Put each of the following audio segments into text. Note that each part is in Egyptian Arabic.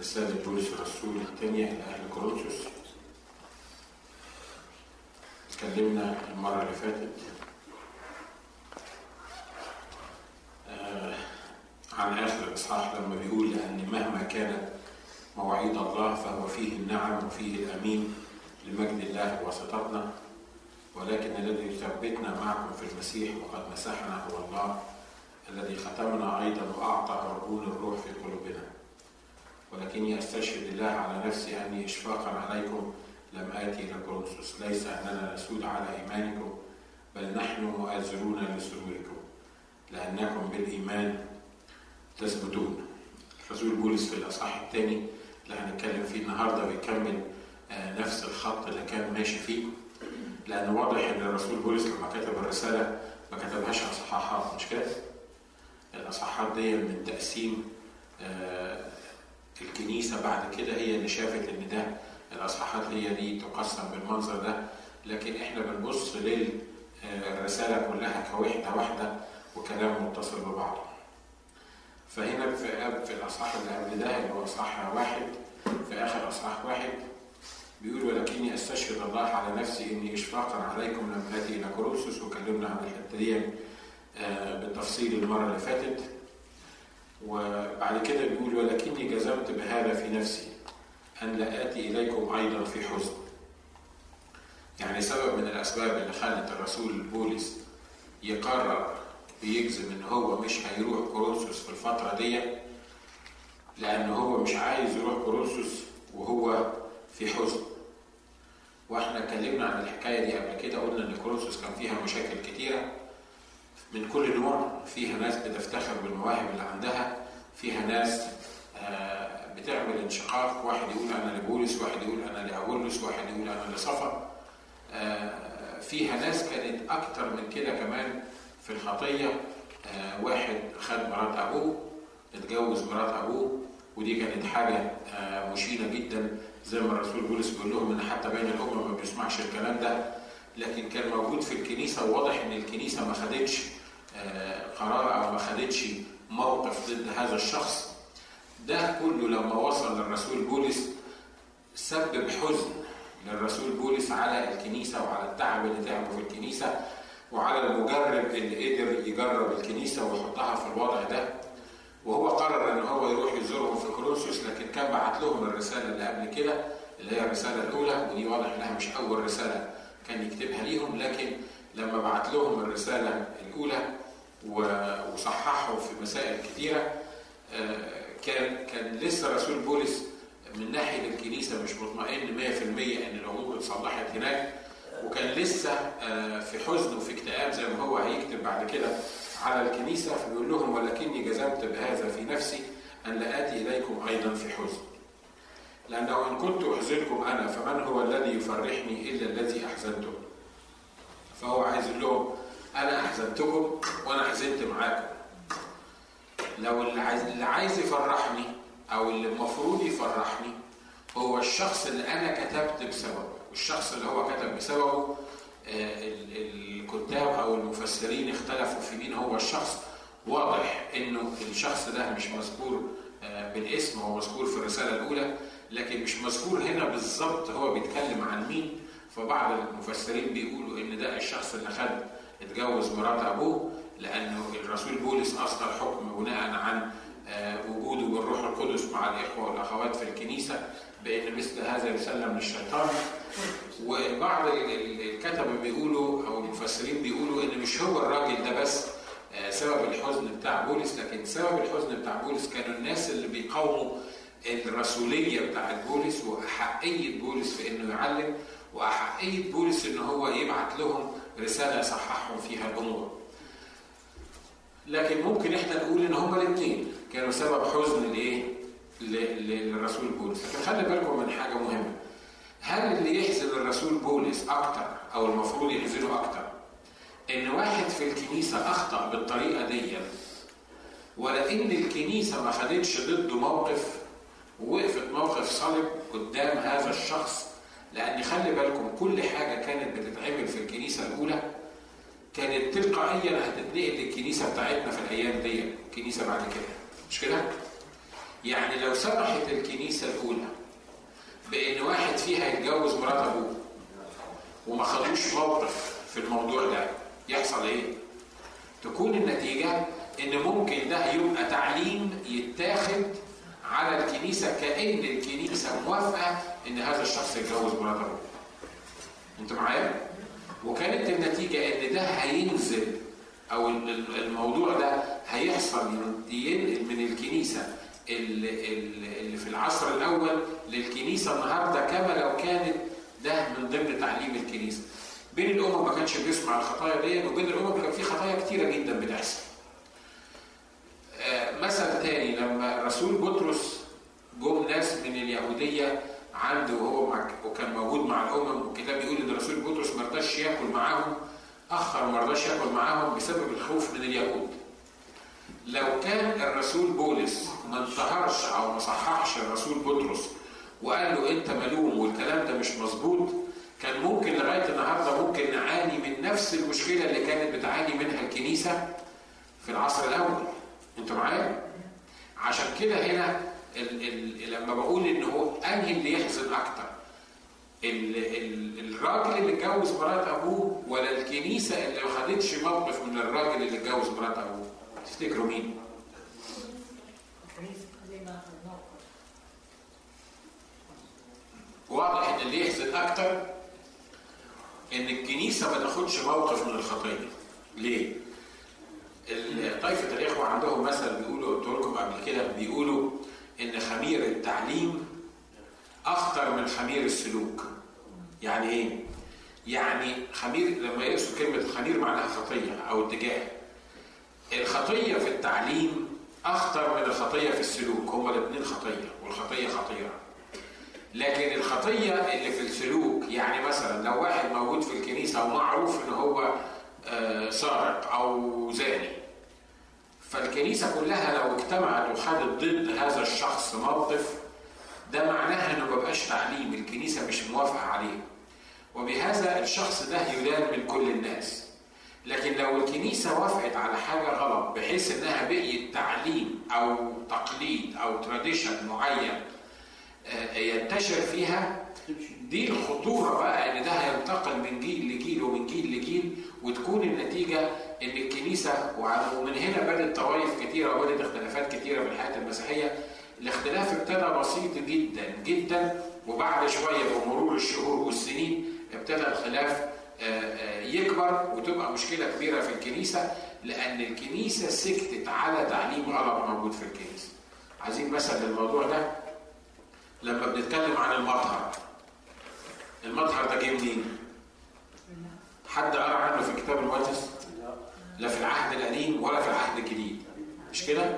رسالة بولس الرسول الثانية إلى أهل كورنثوس اتكلمنا المرة اللي فاتت آه عن آخر الإصحاح لما بيقول أن مهما كانت مواعيد الله فهو فيه النعم وفيه الأمين لمجد الله وسطتنا ولكن الذي يثبتنا معكم في المسيح وقد مسحنا هو الله الذي ختمنا أيضا وأعطى عربون الروح في قلوبنا ولكني أستشهد الله على نفسي أني إشفاقا عليكم لم آتي إلى كورنثوس ليس أننا نسود على إيمانكم بل نحن مؤازرون لسروركم لأنكم بالإيمان تثبتون رسول بولس في الأصحاح الثاني اللي هنتكلم فيه النهارده بيكمل نفس الخط اللي كان ماشي فيه لأن واضح إن الرسول بولس لما كتب الرسالة ما كتبهاش أصحاحات مش كده؟ الأصحاحات دي من تقسيم الكنيسة بعد كده هي اللي شافت إن ده الأصحاحات هي دي تقسم بالمنظر ده لكن إحنا بنبص للرسالة كلها كوحدة واحدة وكلام متصل ببعضه. فهنا في في الأصحاح اللي قبل ده اللي هو أصحاح واحد في آخر أصحاح واحد بيقول ولكني استشهد الله على نفسي اني اشفاقا عليكم لم اتي الى كورنثوس وكلمنا عن الحته دي بالتفصيل المره اللي فاتت وبعد كده بيقول ولكني جزمت بهذا في نفسي ان لا اتي اليكم ايضا في حزن يعني سبب من الاسباب اللي خلت الرسول بولس يقرر بيجزم ان هو مش هيروح كورنثوس في الفتره دي لان هو مش عايز يروح كورنثوس وهو في حزن واحنا اتكلمنا عن الحكايه دي قبل كده قلنا ان كورنثوس كان فيها مشاكل كتيره من كل نوع فيها ناس بتفتخر بالمواهب اللي عندها فيها ناس بتعمل انشقاق واحد يقول انا لبولس واحد يقول انا لاولس واحد يقول انا لصفا فيها ناس كانت اكتر من كده كمان في الخطيه واحد خد مرات ابوه اتجوز مرات ابوه ودي كانت حاجه مشينه جدا زي ما الرسول بولس بيقول لهم ان حتى بين الامم ما بيسمعش الكلام ده لكن كان موجود في الكنيسه وواضح ان الكنيسه ما خدتش قرار او ما خدتش موقف ضد هذا الشخص ده كله لما وصل للرسول بولس سبب حزن للرسول بولس على الكنيسه وعلى التعب اللي تعبه في الكنيسه وعلى المجرب اللي قدر يجرب الكنيسه ويحطها في الوضع ده وهو قرر ان هو يروح يزورهم في كورنثوس لكن كان بعت لهم الرساله اللي قبل كده اللي هي الرساله الاولى ودي واضح انها مش اول رساله كان يكتبها ليهم لكن لما بعت لهم الرساله الاولى وصححوا في مسائل كثيره كان كان لسه رسول بولس من ناحيه الكنيسه مش مطمئن 100% ان الامور اتصلحت هناك وكان لسه في حزن وفي اكتئاب زي ما هو هيكتب بعد كده على الكنيسة فبيقول لهم ولكني جزمت بهذا في نفسي أن لا آتي إليكم أيضا في حزن لأنه إن كنت أحزنكم أنا فمن هو الذي يفرحني إلا الذي أحزنته فهو عايز يقول لهم أنا أحزنتكم وأنا حزنت معاكم لو اللي عايز, اللي عايز يفرحني أو اللي المفروض يفرحني هو الشخص اللي أنا كتبت بسببه والشخص اللي هو كتب بسببه الكتاب او المفسرين اختلفوا في مين هو الشخص واضح انه الشخص ده مش مذكور بالاسم هو مذكور في الرساله الاولى لكن مش مذكور هنا بالظبط هو بيتكلم عن مين فبعض المفسرين بيقولوا ان ده الشخص اللي خد اتجوز مرات ابوه لانه الرسول بولس اصدر حكم بناء عن وجوده بالروح القدس مع الاخوه والاخوات في الكنيسه بان مثل هذا يسلم للشيطان وبعض الكتبه بيقولوا او المفسرين بيقولوا ان مش هو الراجل ده بس سبب الحزن بتاع بولس لكن سبب الحزن بتاع بولس كانوا الناس اللي بيقاوموا الرسوليه بتاعت بولس واحقيه بولس في انه يعلم واحقيه بولس ان هو يبعت لهم رساله يصححهم فيها الامور. لكن ممكن احنا نقول ان هما الاثنين كانوا سبب حزن لايه؟ للرسول بولس، لكن خلي بالكم من حاجه مهمه. هل اللي يحزن الرسول بولس اكتر او المفروض يحزنه اكتر ان واحد في الكنيسه اخطا بالطريقه دي ولا ان الكنيسه ما خدتش ضده موقف ووقفت موقف صلب قدام هذا الشخص لان خلي بالكم كل حاجه كانت بتتعمل في الكنيسه الاولى كانت تلقائيا هتتنقل للكنيسه بتاعتنا في الايام دي الكنيسه بعد كده مش كده؟ يعني لو سمحت الكنيسة الأولى بإن واحد فيها يتجوز مرات أبوه وما خدوش موقف في الموضوع ده يحصل إيه؟ تكون النتيجة إن ممكن ده يبقى تعليم يتاخد على الكنيسة كأن الكنيسة موافقة إن هذا الشخص يتجوز مرات أبوه. أنت معايا؟ وكانت النتيجة إن ده هينزل أو الموضوع ده هيحصل ينقل من الكنيسة اللي في العصر الأول للكنيسة النهاردة كما لو كانت ده من ضمن تعليم الكنيسة. بين الأمم ما كانش بيسمع الخطايا دي وبين الأمم كان في خطايا كتيرة جدا بتحصل. مثل تاني لما رسول بطرس جم ناس من اليهودية عنده وهو مع وكان موجود مع الأمم والكتاب بيقول إن رسول بطرس ما رضاش ياكل معاهم أخر ما رضاش ياكل معاهم بسبب الخوف من اليهود. لو كان الرسول بولس ما انتهرش أو ما صححش الرسول بطرس وقال له أنت ملوم والكلام ده مش مظبوط كان ممكن لغاية النهاردة ممكن نعاني من نفس المشكلة اللي كانت بتعاني منها الكنيسة في العصر الأول. انتوا معايا؟ عشان كده هنا ال ال لما بقول ان هو انهي اللي يحزن اكتر؟ ال ال الراجل اللي اتجوز مرات ابوه ولا الكنيسه اللي ما خدتش موقف من الراجل اللي اتجوز مرات ابوه؟ تفتكروا مين؟ واضح ان اللي يحزن اكتر ان الكنيسه ما تاخدش موقف من الخطيه. ليه؟ طائفة الإخوة عندهم مثل بيقولوا قلت لكم قبل كده بيقولوا إن خمير التعليم أخطر من خمير السلوك. يعني إيه؟ يعني خمير لما يقصد كلمة خمير معناها خطية أو اتجاه. الخطية في التعليم أخطر من الخطية في السلوك، هما الاثنين خطية والخطية خطيرة. لكن الخطية اللي في السلوك يعني مثلا لو واحد موجود في الكنيسة ومعروف إن هو سارق او زاني فالكنيسه كلها لو اجتمعت وخدت ضد هذا الشخص موقف ده معناها انه ما بقاش تعليم الكنيسه مش موافقه عليه وبهذا الشخص ده يدان من كل الناس لكن لو الكنيسه وافقت على حاجه غلط بحيث انها بقيت تعليم او تقليد او تراديشن معين ينتشر فيها دي الخطورة بقى إن ده هينتقل من جيل لجيل ومن جيل لجيل وتكون النتيجة إن الكنيسة ومن هنا بدأت طوائف كتيرة وبدأت اختلافات كتيرة في الحياة المسيحية الاختلاف ابتدى بسيط جدا جدا وبعد شوية بمرور الشهور والسنين ابتدى الخلاف يكبر وتبقى مشكلة كبيرة في الكنيسة لأن الكنيسة سكتت على تعليم غلط موجود في الكنيسة. عايزين مثل للموضوع ده لما بنتكلم عن المطهر المظهر ده جه منين؟ حد قرا عنه في الكتاب المقدس؟ لا في العهد القديم ولا في العهد الجديد مش كده؟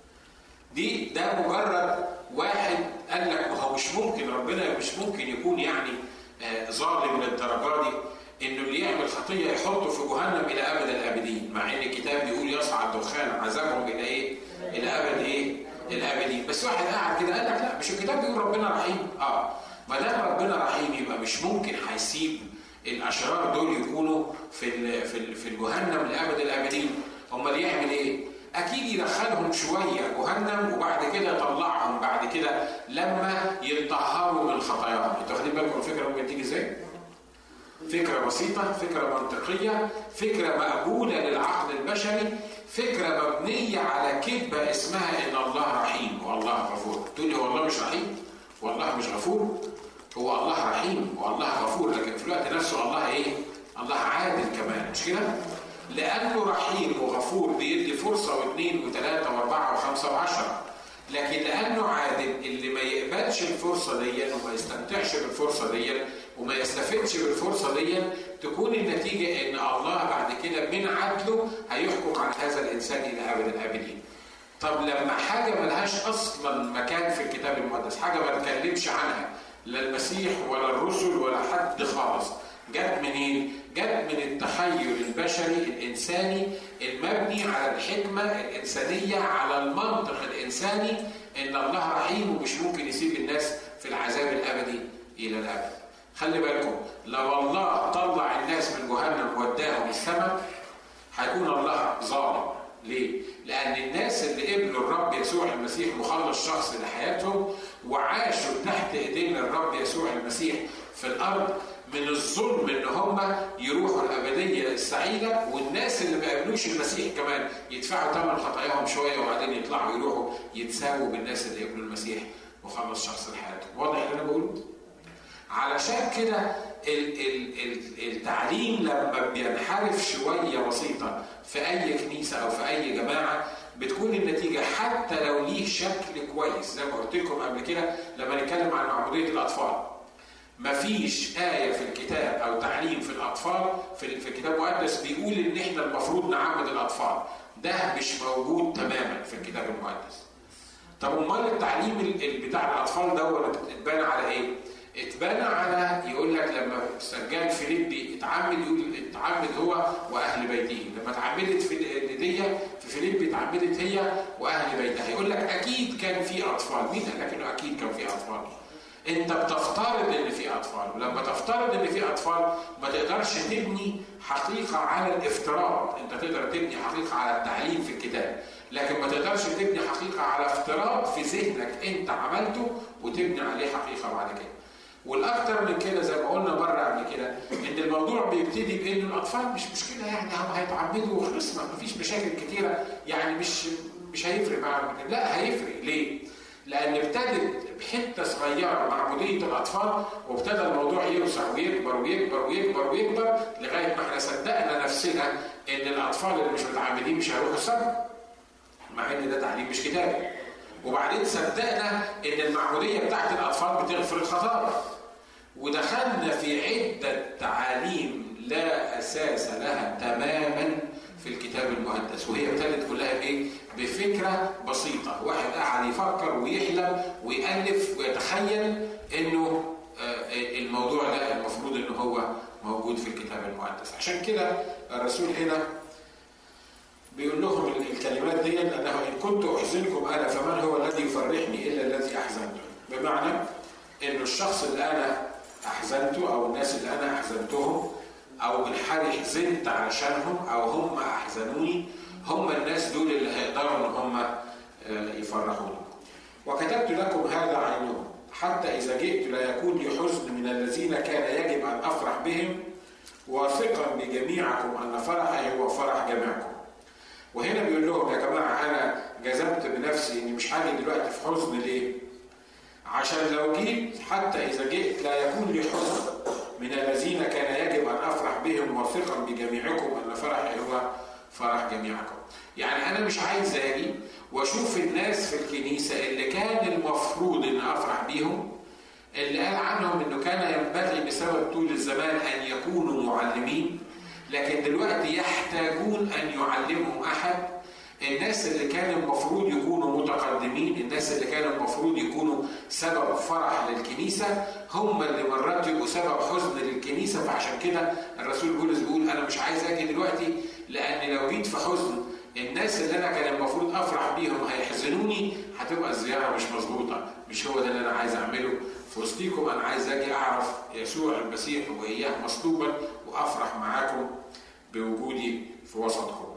دي ده مجرد واحد قال لك ما هو مش ممكن ربنا مش ممكن يكون يعني آه ظالم للدرجه دي انه اللي يعمل خطيه يحطه في جهنم الى ابد الابدين مع ان الكتاب بيقول يصعد دخان عذابهم الى ايه؟ الى ابد ايه؟ الابدين بس واحد قاعد كده قال لك لا مش الكتاب بيقول ربنا رحيم اه ما دام ربنا رحيم يبقى مش ممكن هيسيب الاشرار دول يكونوا في في في الجهنم لابد الابدين امال يعمل ايه؟ اكيد يدخلهم شويه جهنم وبعد كده يطلعهم بعد كده لما يتطهروا من خطاياهم انتوا واخدين بالكم الفكره ممكن تيجي ازاي؟ فكره بسيطه فكره منطقيه فكره مقبوله للعقل البشري فكره مبنيه على كذبه اسمها ان الله رحيم والله غفور تقول لي هو الله مش رحيم والله مش غفور هو الله رحيم والله غفور لكن في الوقت نفسه الله ايه؟ الله عادل كمان مش كده؟ لأنه رحيم وغفور بيدي فرصة واثنين وثلاثة وأربعة وخمسة وعشرة لكن لأنه عادل اللي ما يقبلش الفرصة دي وما يستمتعش بالفرصة دي وما يستفدش بالفرصة دي تكون النتيجة إن الله بعد كده من عدله هيحكم على هذا الإنسان إلى أبد الآبدين. طب لما حاجة ملهاش أصلا مكان في الكتاب المقدس، حاجة ما اتكلمش عنها لا المسيح ولا الرسل ولا حد خالص، جت منين؟ جت من التخيل البشري الإنساني المبني على الحكمة الإنسانية على المنطق الإنساني إن الله رحيم ومش ممكن يسيب الناس في العذاب الأبدي إلى الأبد. خلي بالكم لو الله طلع الناس من جهنم ووداهم السماء هيكون الله ظالم ليه؟ لأن الناس اللي قبلوا الرب يسوع المسيح مخلص شخص لحياتهم وعاشوا تحت ايدين الرب يسوع المسيح في الأرض من الظلم ان هم يروحوا الابديه السعيده والناس اللي ما قبلوش المسيح كمان يدفعوا ثمن خطاياهم شويه وبعدين يطلعوا يروحوا يتساووا بالناس اللي قبلوا المسيح وخلص شخص لحياتهم واضح اللي انا بقوله؟ علشان كده التعليم لما بينحرف شويه بسيطه في اي كنيسه او في اي جماعه بتكون النتيجه حتى لو ليه شكل كويس زي ما قلت لكم قبل كده لما نتكلم عن معموديه الاطفال مفيش آية في الكتاب أو تعليم في الأطفال في, في الكتاب المقدس بيقول إن إحنا المفروض نعمد الأطفال. ده مش موجود تماما في الكتاب المقدس. طب أمال التعليم بتاع الأطفال ده اتبنى على إيه؟ اتبنى على يقول لك لما سجان فيليبي اتعمد يقول اتعمد هو واهل بيته لما اتعمدت في دي في فيليبي اتعمدت هي واهل بيتها يقول لك اكيد كان في اطفال مين قال لك انه اكيد كان في اطفال انت بتفترض ان في اطفال ولما تفترض ان في اطفال ما تقدرش تبني حقيقه على الافتراض انت تقدر تبني حقيقه على التعليم في الكتاب لكن ما تقدرش تبني حقيقه على افتراض في ذهنك انت عملته وتبني عليه حقيقه بعد كده والاكثر من كده زي ما قلنا مره قبل كده ان الموضوع بيبتدي بان الاطفال مش مشكله يعني هم هيتعمدوا وخلصنا مفيش مشاكل كتيره يعني مش مش هيفرق معاهم لا هيفرق ليه؟ لان ابتدت بحته صغيره معموديه الاطفال وابتدى الموضوع يوسع ويكبر ويكبر ويكبر ويكبر لغايه ما احنا صدقنا نفسنا ان الاطفال اللي مش متعمدين مش هيروحوا السما مع ان ده تعليم مش كتابي وبعدين صدقنا ان المعموديه بتاعت الاطفال بتغفر الخطايا ودخلنا في عده تعاليم لا اساس لها تماما في الكتاب المقدس وهي ابتدت كلها بايه؟ بفكره بسيطه، واحد قاعد يفكر ويحلم ويالف ويتخيل انه الموضوع ده المفروض ان هو موجود في الكتاب المقدس، عشان كده الرسول هنا بيقول لهم الكلمات دي انه ان كنت احزنكم انا فمن هو الذي يفرحني الا الذي احزنته بمعنى انه الشخص اللي انا احزنته او الناس اللي انا احزنتهم او بالحال حزنت علشانهم او هم احزنوني هم الناس دول اللي هيقدروا ان هم يفرحوني وكتبت لكم هذا عينهم حتى اذا جئت لا يكون لي حزن من الذين كان يجب ان افرح بهم واثقا بجميعكم ان فرحي هو فرح جميعكم وهنا بيقول لهم يا جماعه انا جزمت بنفسي اني مش هاجي دلوقتي في حزن ليه؟ عشان لو جيت حتى اذا جئت لا يكون لي حزن من الذين كان يجب ان افرح بهم واثقا بجميعكم ان فرحي هو فرح جميعكم. يعني انا مش عايز اجي واشوف الناس في الكنيسه اللي كان المفروض ان افرح بيهم اللي قال عنهم انه كان ينبغي بسبب طول الزمان ان يكونوا معلمين لكن دلوقتي يحتاجون ان يعلمهم احد الناس اللي كان المفروض يكونوا متقدمين الناس اللي كان المفروض يكونوا سبب فرح للكنيسة هم اللي مرات يبقوا سبب حزن للكنيسة فعشان كده الرسول بولس بيقول أنا مش عايز أجي دلوقتي لأن لو جيت في حزن الناس اللي أنا كان المفروض أفرح بيهم هيحزنوني هتبقى الزيارة مش مظبوطة مش هو ده اللي أنا عايز أعمله في وسطيكم أنا عايز أجي أعرف يسوع المسيح وإياه مصلوبا وأفرح معاكم بوجودي في وسطكم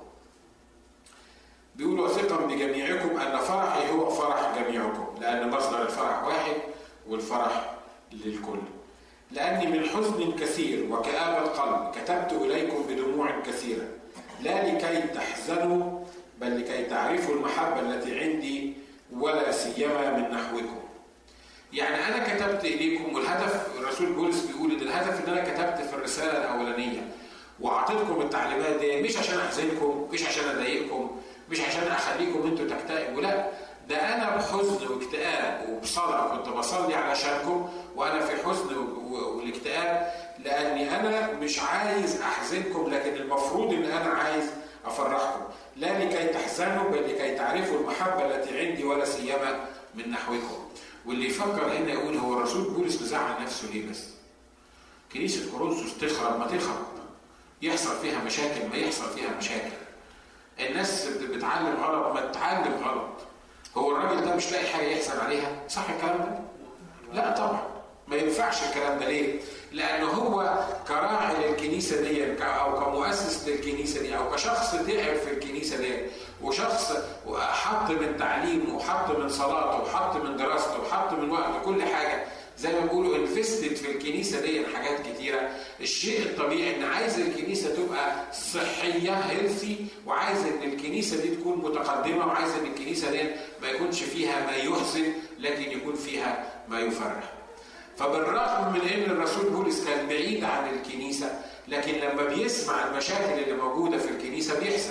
بيقول وثقا بجميعكم ان فرحي هو فرح جميعكم لان مصدر الفرح واحد والفرح للكل لاني من حزن كثير وكآبة قلب كتبت اليكم بدموع كثيرة لا لكي تحزنوا بل لكي تعرفوا المحبة التي عندي ولا سيما من نحوكم يعني انا كتبت اليكم والهدف الرسول بولس بيقول ان الهدف ان انا كتبت في الرساله الاولانيه واعطيتكم التعليمات دي مش عشان احزنكم مش عشان اضايقكم مش عشان اخليكم انتوا تكتئبوا لا ده انا بحزن واكتئاب وبصلاه كنت بصلي علشانكم وانا في حزن والاكتئاب لاني انا مش عايز احزنكم لكن المفروض ان انا عايز افرحكم لا لكي تحزنوا بل لكي تعرفوا المحبه التي عندي ولا سيما من نحوكم واللي يفكر هنا يقول هو الرسول بولس مزعل نفسه ليه بس كنيسه كورنثوس تخرب ما تخرب يحصل فيها مشاكل ما يحصل فيها مشاكل الناس بتعلم غلط ما تتعلم غلط هو الراجل ده مش لاقي حاجه يحسن عليها صح الكلام ده لا طبعا ما ينفعش الكلام ده ليه لأنه هو كراعي للكنيسة دي أو كمؤسس للكنيسة دي أو كشخص تعب في الكنيسة دي وشخص حط من تعليمه وحط من صلاته وحط من دراسته وحط من وقته كل حاجة زي ما بيقولوا انفستد في الكنيسة دي حاجات كتيرة الشيء الطبيعي ان عايز الكنيسة تبقى صحية هيلثي وعايز ان الكنيسة دي تكون متقدمة وعايز ان الكنيسة دي ما يكونش فيها ما يحزن لكن يكون فيها ما يفرح فبالرغم من ان الرسول بولس كان بعيد عن الكنيسة لكن لما بيسمع المشاكل اللي موجودة في الكنيسة بيحزن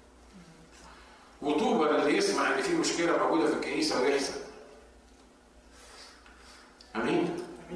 وطوبى اللي يسمع ان في مشكلة موجودة في الكنيسة ويحزن امين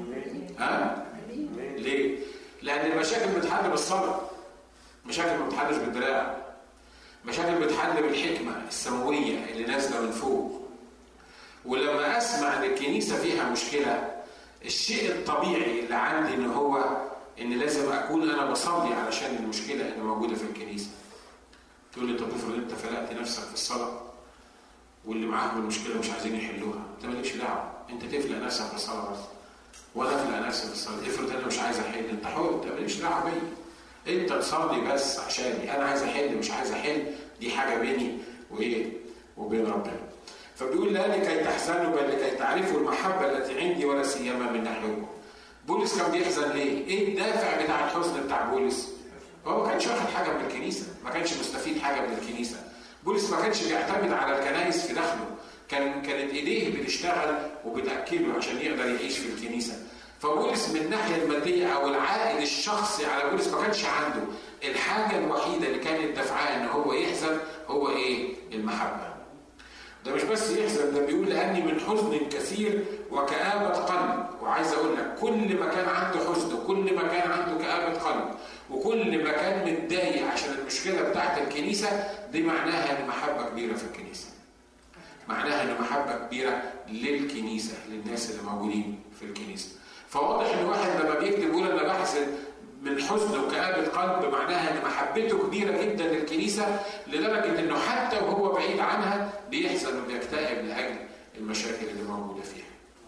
ها ليه لان المشاكل بتحل بالصبر مشاكل ما بتحلش بالدراع مشاكل بتحل بالحكمه السماويه اللي نازله من فوق ولما اسمع ان الكنيسه فيها مشكله الشيء الطبيعي اللي عندي ان هو ان لازم اكون انا بصلي علشان المشكله اللي موجوده في الكنيسه تقول لي طب افرض انت فلقت نفسك في الصلاه واللي معاهم المشكله مش عايزين يحلوها انت مالكش دعوه انت تفلق نفسك في الصلاه بس ولا تفلق نفسك في الصلاه افرض انا مش عايز احل انت حر انت مالكش دعوه بيا انت تصلي بس عشاني انا عايز احل مش عايز احل دي حاجه بيني وايه وبين ربنا فبيقول لا لكي تحزنوا بل لكي تعرفوا المحبه التي عندي ولا سيما من نحوكم بولس كان بيحزن ليه؟ ايه الدافع بتاع الحزن بتاع بولس؟ هو ما كانش واخد حاجه من الكنيسه، ما كانش مستفيد حاجه من الكنيسه. بولس ما كانش بيعتمد على الكنائس في داخله، كان كانت ايديه بتشتغل وبتاكله عشان يقدر يعيش في الكنيسه. فبولس من الناحيه الماديه او العائد الشخصي على بولس ما كانش عنده الحاجه الوحيده اللي كانت دافعاه ان هو يحزن هو ايه؟ المحبه. ده مش بس يحزن ده بيقول لاني من حزن كثير وكآبة قلب وعايز اقول لك كل ما كان عنده حزن وكل ما كان عنده كآبة قلب وكل ما كان متضايق عشان المشكله بتاعت الكنيسه دي معناها ان محبه كبيره في الكنيسه. معناها ان محبه كبيره للكنيسه للناس اللي موجودين في الكنيسه. فواضح ان واحد لما بيكتب يقول انا بحزن من حزن وكآبة قلب معناها ان محبته كبيره جدا للكنيسه لدرجه انه حتى وهو بعيد عنها بيحزن وبيكتئب لاجل المشاكل اللي موجوده فيها.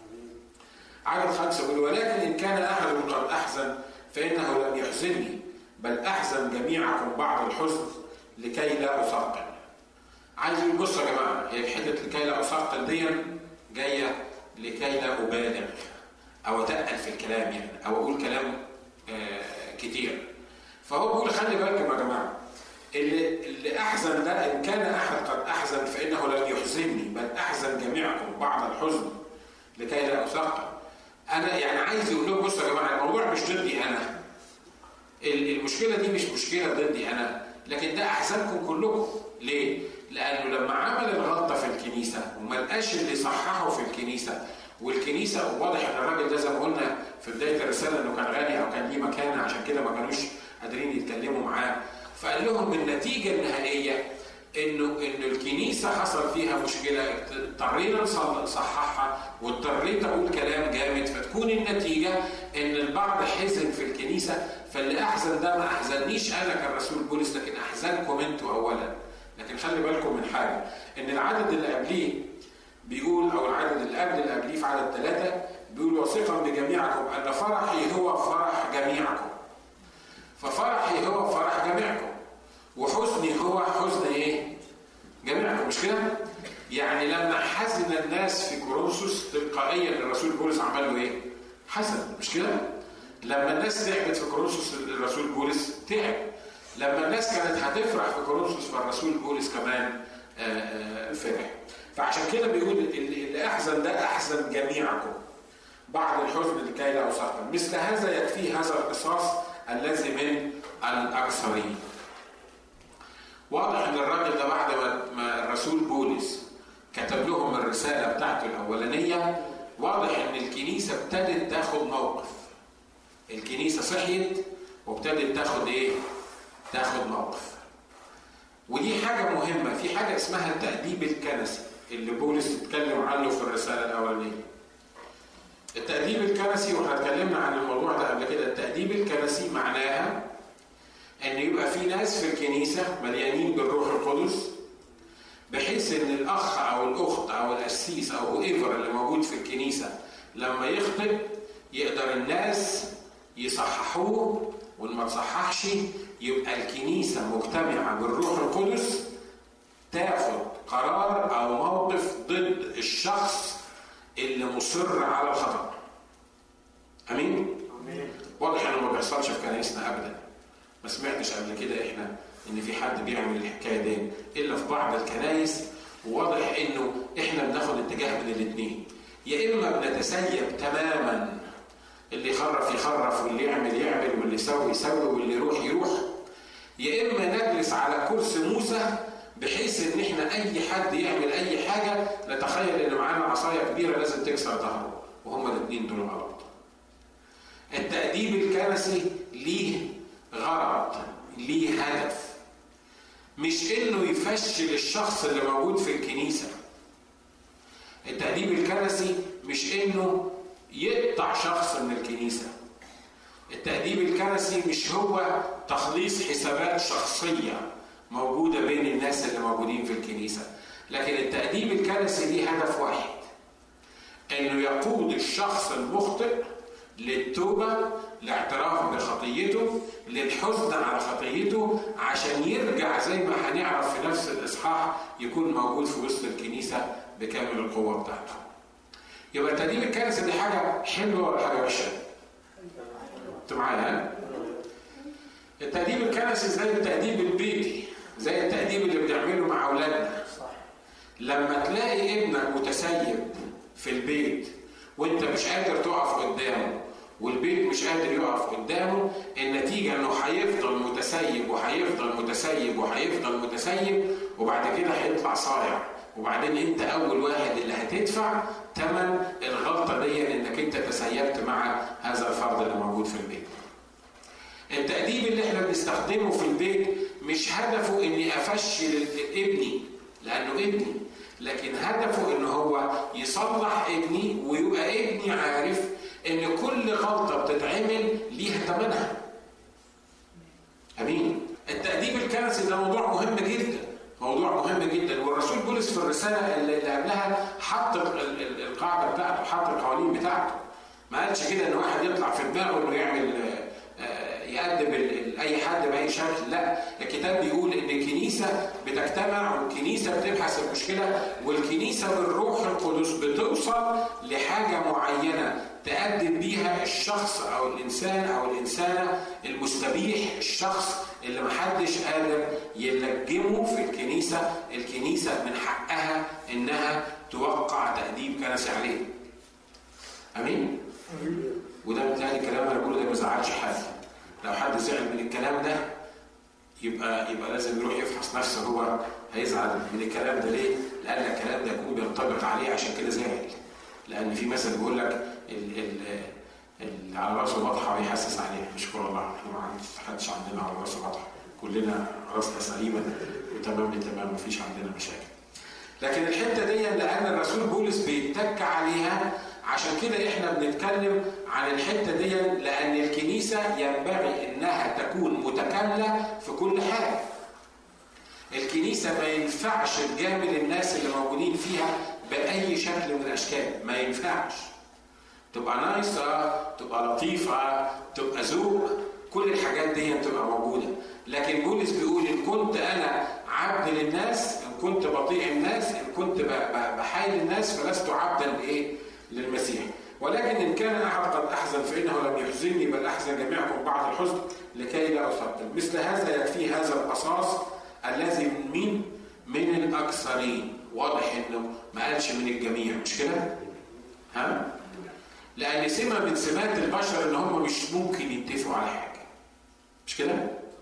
عدد خمسه يقول ولكن ان كان احد قد احزن فانه لم يحزنني بل احزن جميعكم بعض الحزن لكي لا اثقل. عايز يقول بصوا يا جماعه هي حته لكي لا اثقل دي جايه لكي لا ابالغ او اتقل في الكلام يعني او اقول كلام آه كتير. فهو بيقول خلي بالكم يا جماعه اللي اللي احزن ده ان كان احد قد احزن فانه لم يحزنني بل احزن جميعكم بعض الحزن لكي لا اثقل. انا يعني عايز يقول لهم بصوا يا جماعه الموضوع مش ضدي انا. المشكله دي مش مشكله ضدي انا لكن ده احزانكم كلكم ليه؟ لانه لما عمل الغلطه في الكنيسه وما لقاش اللي يصححه في الكنيسه والكنيسه واضح ان الراجل ده زي ما قلنا في بدايه الرساله انه كان غني او كان ليه مكانه عشان كده ما كانوش قادرين يتكلموا معاه فقال لهم النتيجه النهائيه انه انه الكنيسه حصل فيها مشكله اضطرينا نصححها واضطريت اقول كلام جامد فتكون النتيجه ان البعض حزن في الكنيسه فاللي احزن ده ما احزننيش انا كالرسول بولس لكن احزنكم انتوا اولا لكن خلي بالكم من حاجه ان العدد اللي قبليه بيقول او العدد اللي قبل اللي قبليه في عدد ثلاثه بيقول واثقا بجميعكم ان فرحي هو فرح جميعكم ففرحي هو فرح جميعكم وحزني هو حزن ايه؟ جميعكم مش كده؟ يعني لما حزن الناس في كورنثوس تلقائيا الرسول بولس عمل له ايه؟ حزن مش كده؟ لما الناس تعبت في كورنثوس الرسول بولس تعب لما الناس كانت هتفرح في كورنثوس فالرسول بولس كمان فرح فعشان كده بيقول اللي احزن ده احزن جميعكم بعد الحزن لكي لا اثقل مثل هذا يكفيه هذا القصاص الذي من الاكثرين واضح ان الراجل ده بعد ما الرسول بولس كتب لهم الرساله بتاعته الاولانيه واضح ان الكنيسه ابتدت تاخد موقف الكنيسه صحيت وابتدت تاخد ايه؟ تاخد موقف. ودي حاجه مهمه في حاجه اسمها التأديب الكنسي اللي بولس اتكلم عنه في الرساله الاولانيه. التأديب الكنسي واحنا اتكلمنا عن الموضوع ده قبل كده، التأديب الكنسي معناها ان يبقى في ناس في الكنيسه مليانين بالروح القدس بحيث ان الاخ او الاخت او القسيس او ايفر اللي موجود في الكنيسه لما يخطب يقدر الناس يصححوه وان ما تصححش يبقى الكنيسه مجتمعه بالروح القدس تاخد قرار او موقف ضد الشخص اللي مصر على الخطا امين امين واضح انه ما بيحصلش في كنايسنا ابدا ما سمعتش قبل كده احنا ان في حد بيعمل الحكايه دي الا في بعض الكنايس وواضح انه احنا بناخد اتجاه من الاثنين يا اما بنتسيب تماما اللي يخرف يخرف واللي يعمل يعمل واللي يسوي يسوي واللي يروح يروح يا اما نجلس على كرسي موسى بحيث ان احنا اي حد يعمل اي حاجه نتخيل ان معانا عصايه كبيره لازم تكسر ظهره وهما الاثنين دول غلط التأديب الكنسي ليه غرض ليه هدف مش انه يفشل الشخص اللي موجود في الكنيسة التأديب الكنسي مش انه يقطع شخص من الكنيسة التأديب الكنسي مش هو تخليص حسابات شخصية موجودة بين الناس اللي موجودين في الكنيسة لكن التأديب الكنسي ليه هدف واحد انه يقود الشخص المخطئ للتوبة لاعتراف بخطيته للحزن على خطيته عشان يرجع زي ما هنعرف في نفس الإصحاح يكون موجود في وسط الكنيسة بكامل القوة بتاعته يبقى التأديب الكنسي دي حاجة حلوة ولا حاجة وحشة؟ انتوا معايا ها؟ التأديب الكنسي زي التأديب البيتي زي التأديب اللي بنعمله مع أولادنا صح لما تلاقي ابنك متسيب في البيت وانت مش قادر تقف قدامه والبيت مش قادر يقف قدامه النتيجة انه هيفضل متسيب وهيفضل متسيب وهيفضل متسيب وبعد كده هيطلع صايع وبعدين انت اول واحد اللي هتدفع ثمن الغلطة دي انك انت تسيبت مع هذا الفرد اللي موجود في البيت التأديب اللي احنا بنستخدمه في البيت مش هدفه اني افشل ابني لانه ابني لكن هدفه ان هو يصلح ابني ويبقى ابني عارف ان كل غلطه بتتعمل ليها ثمنها امين التاديب الكنسي ده موضوع مهم جدا موضوع مهم جدا والرسول بولس في الرساله اللي قبلها حط ال- ال- القاعده بتاعته حط القوانين بتاعته ما قالش كده ان واحد يطلع في دماغه انه يعمل آه، آه، يقدم ال- ال- اي حد باي شكل لا الكتاب بيقول ان الكنيسه بتجتمع والكنيسه بتبحث المشكله والكنيسه بالروح القدس بتوصل لحاجه معينه تقدم بيها الشخص او الانسان او الانسانه المستبيح الشخص اللي محدش قادر يلجمه في الكنيسه الكنيسه من حقها انها توقع تاديب كنسي عليه امين وده بالتالي الكلام اللي بقوله ده ما يزعلش حد لو حد زعل من الكلام ده يبقى يبقى لازم يروح يفحص نفسه هو هيزعل من الكلام ده ليه؟ لان الكلام ده يكون بينطبق عليه عشان كده زعل لان في مثل بيقول لك ال ال اللي على راسه بطحه بيحسس عليها نشكر الله احنا ما حدش عندنا على راسه بطحه كلنا راسنا سليمه وتمام تمام مفيش عندنا مشاكل لكن الحته دي لان الرسول بولس بيتك عليها عشان كده احنا بنتكلم عن الحته دي لان الكنيسه ينبغي انها تكون متكامله في كل حاجه. الكنيسه ما ينفعش تجامل الناس اللي موجودين فيها باي شكل من الاشكال، ما ينفعش. تبقى نايصه، تبقى لطيفه، تبقى ذوق، كل الحاجات دي تبقى موجوده. لكن بولس بيقول ان كنت انا عبد للناس، ان كنت بطيع الناس، ان كنت ب- ب- بحايل الناس فلست عبدا لايه؟ للمسيح ولكن إن كان أحد قد أحزن فإنه لم يحزنني بل أحزن جميعكم بعد الحزن لكي لا أثقل مثل هذا يكفي هذا القصاص الذي من مين؟ من الأكثرين واضح إنه ما قالش من الجميع مش كده؟ ها؟ لأن سمة من سمات البشر إن هم مش ممكن يتفقوا على حاجة مش كده؟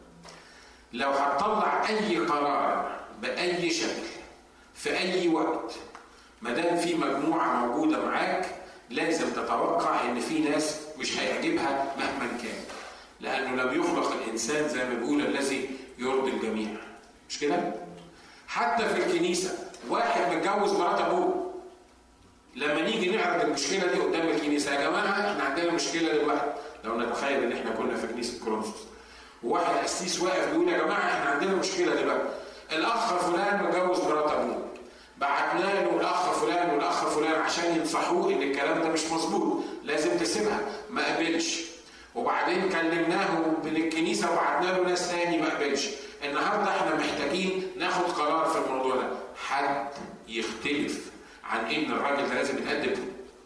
لو هتطلع أي قرار بأي شكل في أي وقت ما دام في مجموعه موجوده معاك لازم تتوقع ان في ناس مش هيعجبها مهما كان لانه لم يخلق الانسان زي ما بيقول الذي يرضي الجميع مش كده حتى في الكنيسه واحد متجوز مرات ابوه لما نيجي نعرض المشكله دي قدام الكنيسه يا جماعه احنا عندنا مشكله دلوقتي لو نتخيل ان احنا كنا في كنيسه كورنثوس وواحد قسيس واقف بيقول يا جماعه احنا عندنا مشكله دلوقتي الاخ فلان متجوز مرات ابوه بعتنا له الاخ فلان والاخ فلان عشان ينصحوه ان الكلام ده مش مظبوط لازم تسيبها ما قبلش وبعدين كلمناه من الكنيسه وبعتنا له ناس تاني ما قبلش النهارده احنا محتاجين ناخد قرار في الموضوع ده حد يختلف عن ان الراجل ده لازم يتقدم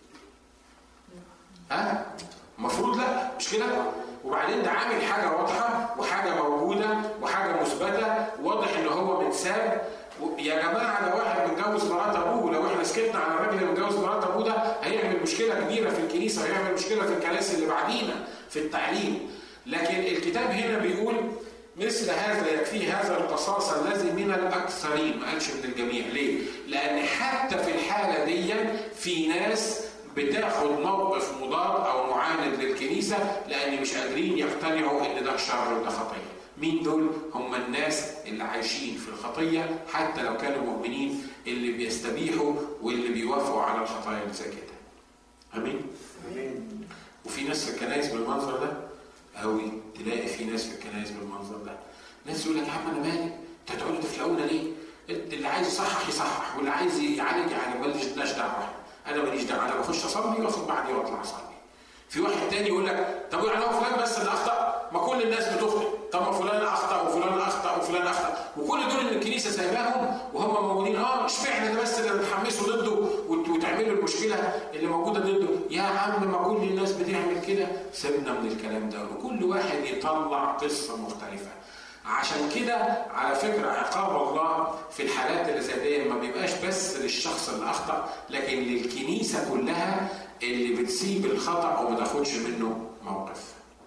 ها المفروض لا مش كده وبعدين ده عامل حاجه واضحه وحاجه موجوده وحاجه مثبته واضح ان هو متساب يا جماعه لو واحد متجوز مرات ابوه لو احنا سكتنا على الراجل اللي متجوز مرات ابوه ده هيعمل مشكله كبيره في الكنيسه وهيعمل مشكله في الكنائس اللي بعدينا في التعليم لكن الكتاب هنا بيقول مثل هذا يكفي هذا القصاص الذي من الاكثرين ما قالش من الجميع ليه؟ لان حتى في الحاله دي في ناس بتاخد موقف مضاد او معاند للكنيسه لان مش قادرين يقتنعوا ان ده شر وده خطيه. مين دول؟ هم الناس اللي عايشين في الخطيه حتى لو كانوا مؤمنين اللي بيستبيحوا واللي بيوافقوا على الخطايا اللي زي كده. امين؟ امين. وفي ناس في الكنائس بالمنظر ده قوي تلاقي في ناس في الكنائس بالمنظر ده. ناس يقول لك يا عم انا مالي؟ انتوا هتقعدوا تفلقونا ليه؟ اللي عايز يصحح يصحح واللي عايز يعالج يعالج ماليش دعوه انا ماليش دعوه انا بخش اصلي واخد بعدي واطلع اصلي في واحد تاني يقول لك طب يعني هو فلان بس اللي اخطا ما كل الناس بتخطئ طب ما فلان اخطا وفلان اخطا وفلان اخطا وكل دول اللي الكنيسه سايباهم وهم موجودين اه اشمعنى ده بس اللي بتحمسوا ضده وتعملوا المشكله اللي موجوده ضده يا عم ما كل الناس بتعمل كده سيبنا من الكلام ده وكل واحد يطلع قصه مختلفه عشان كده على فكرة عقاب الله في الحالات اللي زي دي ما بيبقاش بس للشخص اللي أخطأ لكن للكنيسة كلها اللي بتسيب الخطأ وما تاخدش منه موقف.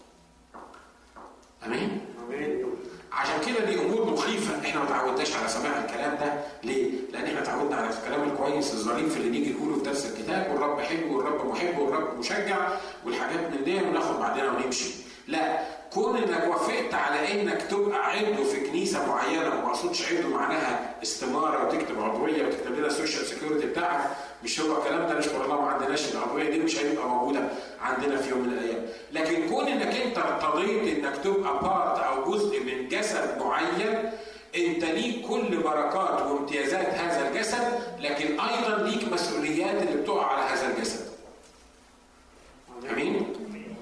أمين؟ أمين. عشان كده دي امور مخيفه احنا ما تعودناش على سماع الكلام ده ليه؟ لان احنا تعودنا على الكلام الكويس الظريف اللي نيجي نقوله في درس الكتاب والرب حلو والرب محب والرب مشجع والحاجات من دي وناخد بعدين ونمشي. لا كون انك وافقت على انك تبقى عضو في كنيسه معينه وما اقصدش عضو معناها استماره وتكتب عضويه وتكتب لنا السوشيال سيكيورتي بتاعك مش هو الكلام ده نشكر الله ما عندناش العضويه دي مش هيبقى موجوده عندنا في يوم من الايام لكن كون انك انت ارتضيت انك تبقى بارت او جزء من جسد معين انت ليك كل بركات وامتيازات هذا الجسد لكن ايضا ليك مسؤوليات اللي بتقع على هذا الجسد امين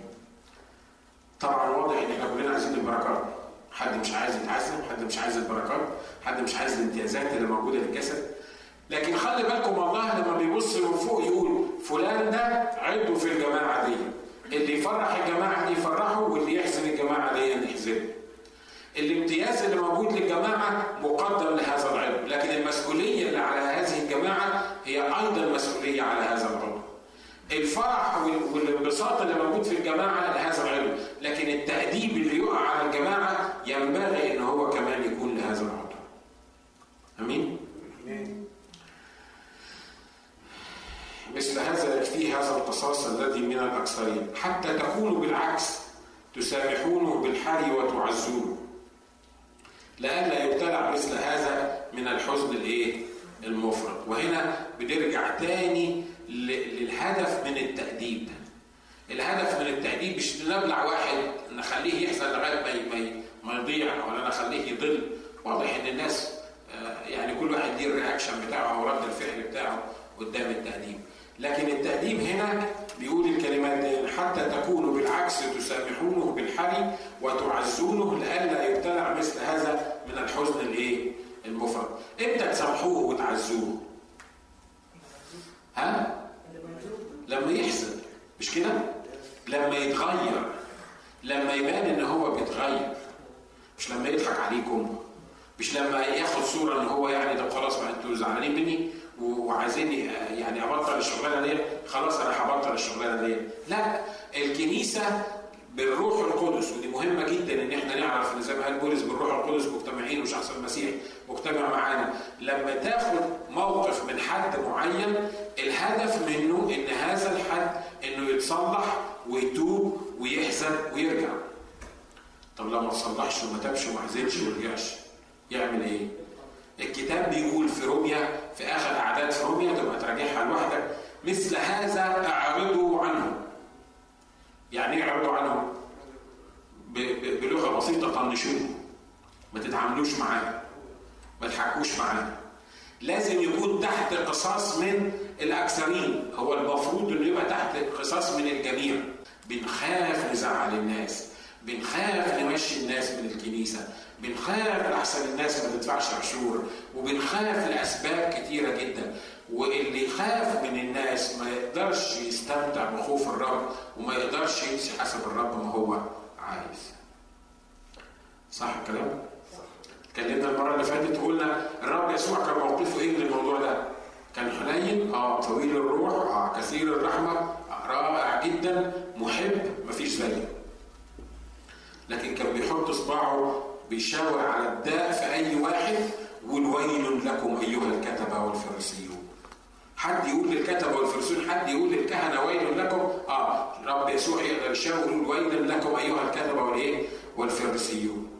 طبعا واضح ان احنا كلنا عايزين البركات حد مش عايز يتعذب حد مش عايز البركات حد مش عايز الامتيازات اللي موجوده في الجسد لكن خلي بالكم الله لما بيبص من فوق يقول فلان ده عضو في الجماعه دي اللي يفرح الجماعه دي يفرحه واللي يحزن الجماعه دي يحزنه الامتياز اللي موجود للجماعه مقدم لهذا العضو لكن المسؤوليه اللي على هذه الجماعه هي ايضا مسؤوليه على هذا العضو الفرح والانبساط اللي موجود في الجماعه لهذا العلم لكن التأديب اللي يقع على الجماعه ينبغي ان هو كمان يكون لهذا العضو امين مثل هذا يكفيه هذا القصاص الذي من الاكثرين حتى تكونوا بالعكس تسامحونه بالحري وتعزونه لئلا يبتلع مثل هذا من الحزن الايه المفرط وهنا بنرجع تاني للهدف من التأديب الهدف من التأديب مش نبلع واحد نخليه يحزن لغاية ما ما يضيع ولا نخليه يضل واضح ان الناس يعني كل واحد ليه الرياكشن بتاعه او رد الفعل بتاعه قدام التأديب لكن التأديب هنا بيقول الكلمات دي حتى تكونوا بالعكس تسامحونه بالحري وتعزونه لئلا يبتلع مثل هذا من الحزن الايه؟ المفرط. امتى تسامحوه وتعزوه؟ ها؟ لما يحزن مش كده؟ لما يتغير لما يبان ان هو بيتغير مش لما يضحك عليكم مش لما ياخد صوره ان هو يعني ده خلاص ما انتوا زعلانين مني وعايزيني يعني ابطل الشغلانه دي خلاص انا هبطل الشغلانه دي لا الكنيسه بالروح القدس ودي مهمه جدا ان احنا نعرف ان زي ما قال بولس بالروح القدس مجتمعين وشخص المسيح مجتمع معانا لما تاخد موقف من حد معين الهدف منه ان هذا الحد انه يتصلح ويتوب ويحزن ويرجع طب لو ما تصلحش وما تابش وما حزنش ورجعش يعمل ايه؟ الكتاب بيقول في روميا في اخر اعداد في روميا تبقى تراجعها لوحدك مثل هذا اعرضوا عنه يعني ايه اعرضوا عنه؟ بلغه بسيطه طنشوه ما تتعاملوش معاه ما تحكوش معاه لازم يكون تحت قصاص من الاكثرين هو المفروض انه يبقى تحت قصاص من الجميع بنخاف نزعل الناس بنخاف نمشي الناس من الكنيسة بنخاف لأحسن الناس ما تدفعش عشور وبنخاف لأسباب كتيرة جدا واللي يخاف من الناس ما يقدرش يستمتع بخوف الرب وما يقدرش يمشي حسب الرب ما هو عايز صح الكلام؟ اتكلمنا المره اللي فاتت وقلنا الرب يسوع كان موقفه ايه من الموضوع ده؟ كان حنين اه طويل الروح اه كثير الرحمه آه رائع جدا محب مفيش زيه لكن كان بيحط صباعه بيشاور على الداء في اي واحد يقول ويل لكم ايها الكتبه والفريسيون حد يقول للكتبه والفريسيون حد يقول للكهنه ويل لكم اه رب يسوع يقدر يشاور يقول ويل لكم ايها الكتبه والايه والفريسيون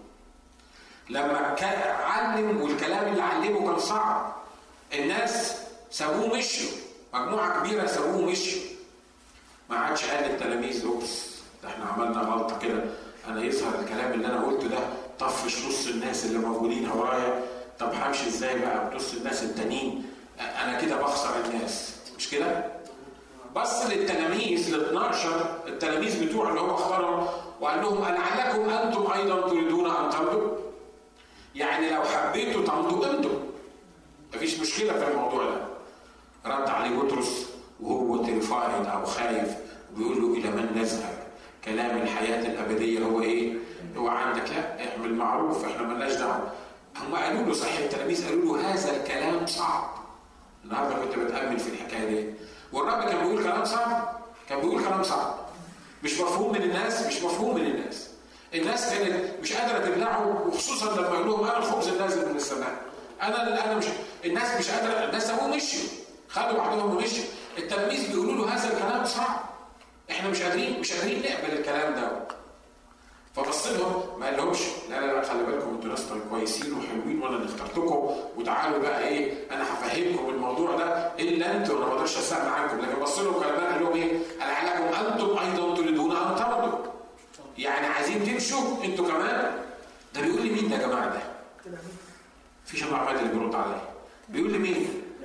لما علم والكلام اللي علمه كان صعب الناس سابوه مشوا مجموعه كبيره سابوه مشوا ما عادش قال للتلاميذ اوبس ده احنا عملنا غلطه كده انا يظهر الكلام اللي انا قلته ده طفش نص الناس اللي موجودين ورايا طب همشي ازاي بقى بنص الناس التانيين انا كده بخسر الناس مش كده؟ بص للتلاميذ ال 12 التلاميذ بتوع اللي هو اختارهم وقال لهم ألعلكم أنتم أيضا تريدون أن تمضوا؟ يعني لو حبيتوا تمضوا امضوا مفيش مشكلة في الموضوع ده رد عليه بطرس وهو ترفايد أو خايف وبيقول له إلى من نذهب؟ كلام الحياة الأبدية هو إيه؟ هو عندك لا اعمل معروف احنا مالناش دعوة هم قالوا له صحيح التلاميذ قالوا له هذا الكلام صعب النهارده كنت بتأمل في الحكاية دي والرب كان بيقول كلام صعب كان بيقول كلام صعب مش مفهوم من الناس مش مفهوم من الناس الناس كانت مش قادره تبلعه وخصوصا لما يقول لهم انا الخبز النازل من السماء انا انا مش الناس مش قادره الناس سابوه مشوا خدوا بعضهم ومشوا التلاميذ بيقولوا له هذا الكلام صعب احنا مش قادرين مش قادرين نقبل الكلام ده فبص لهم ما قالهمش لا لا لا خلي بالكم انتوا ناس كويسين وحلوين وانا اللي اخترتكم وتعالوا بقى ايه انا هفهمكم الموضوع ده الا انتوا انا ما اقدرش استغنى عنكم لكن بص لهم كان قال لهم ايه؟ لعلكم انتم ايضا تريدون ان ترضوا يعني عايزين تمشوا انتوا كمان ده بيقول لي مين ده يا جماعه ده؟ في شباب عماد اللي بيرد عليا بيقول لي مين؟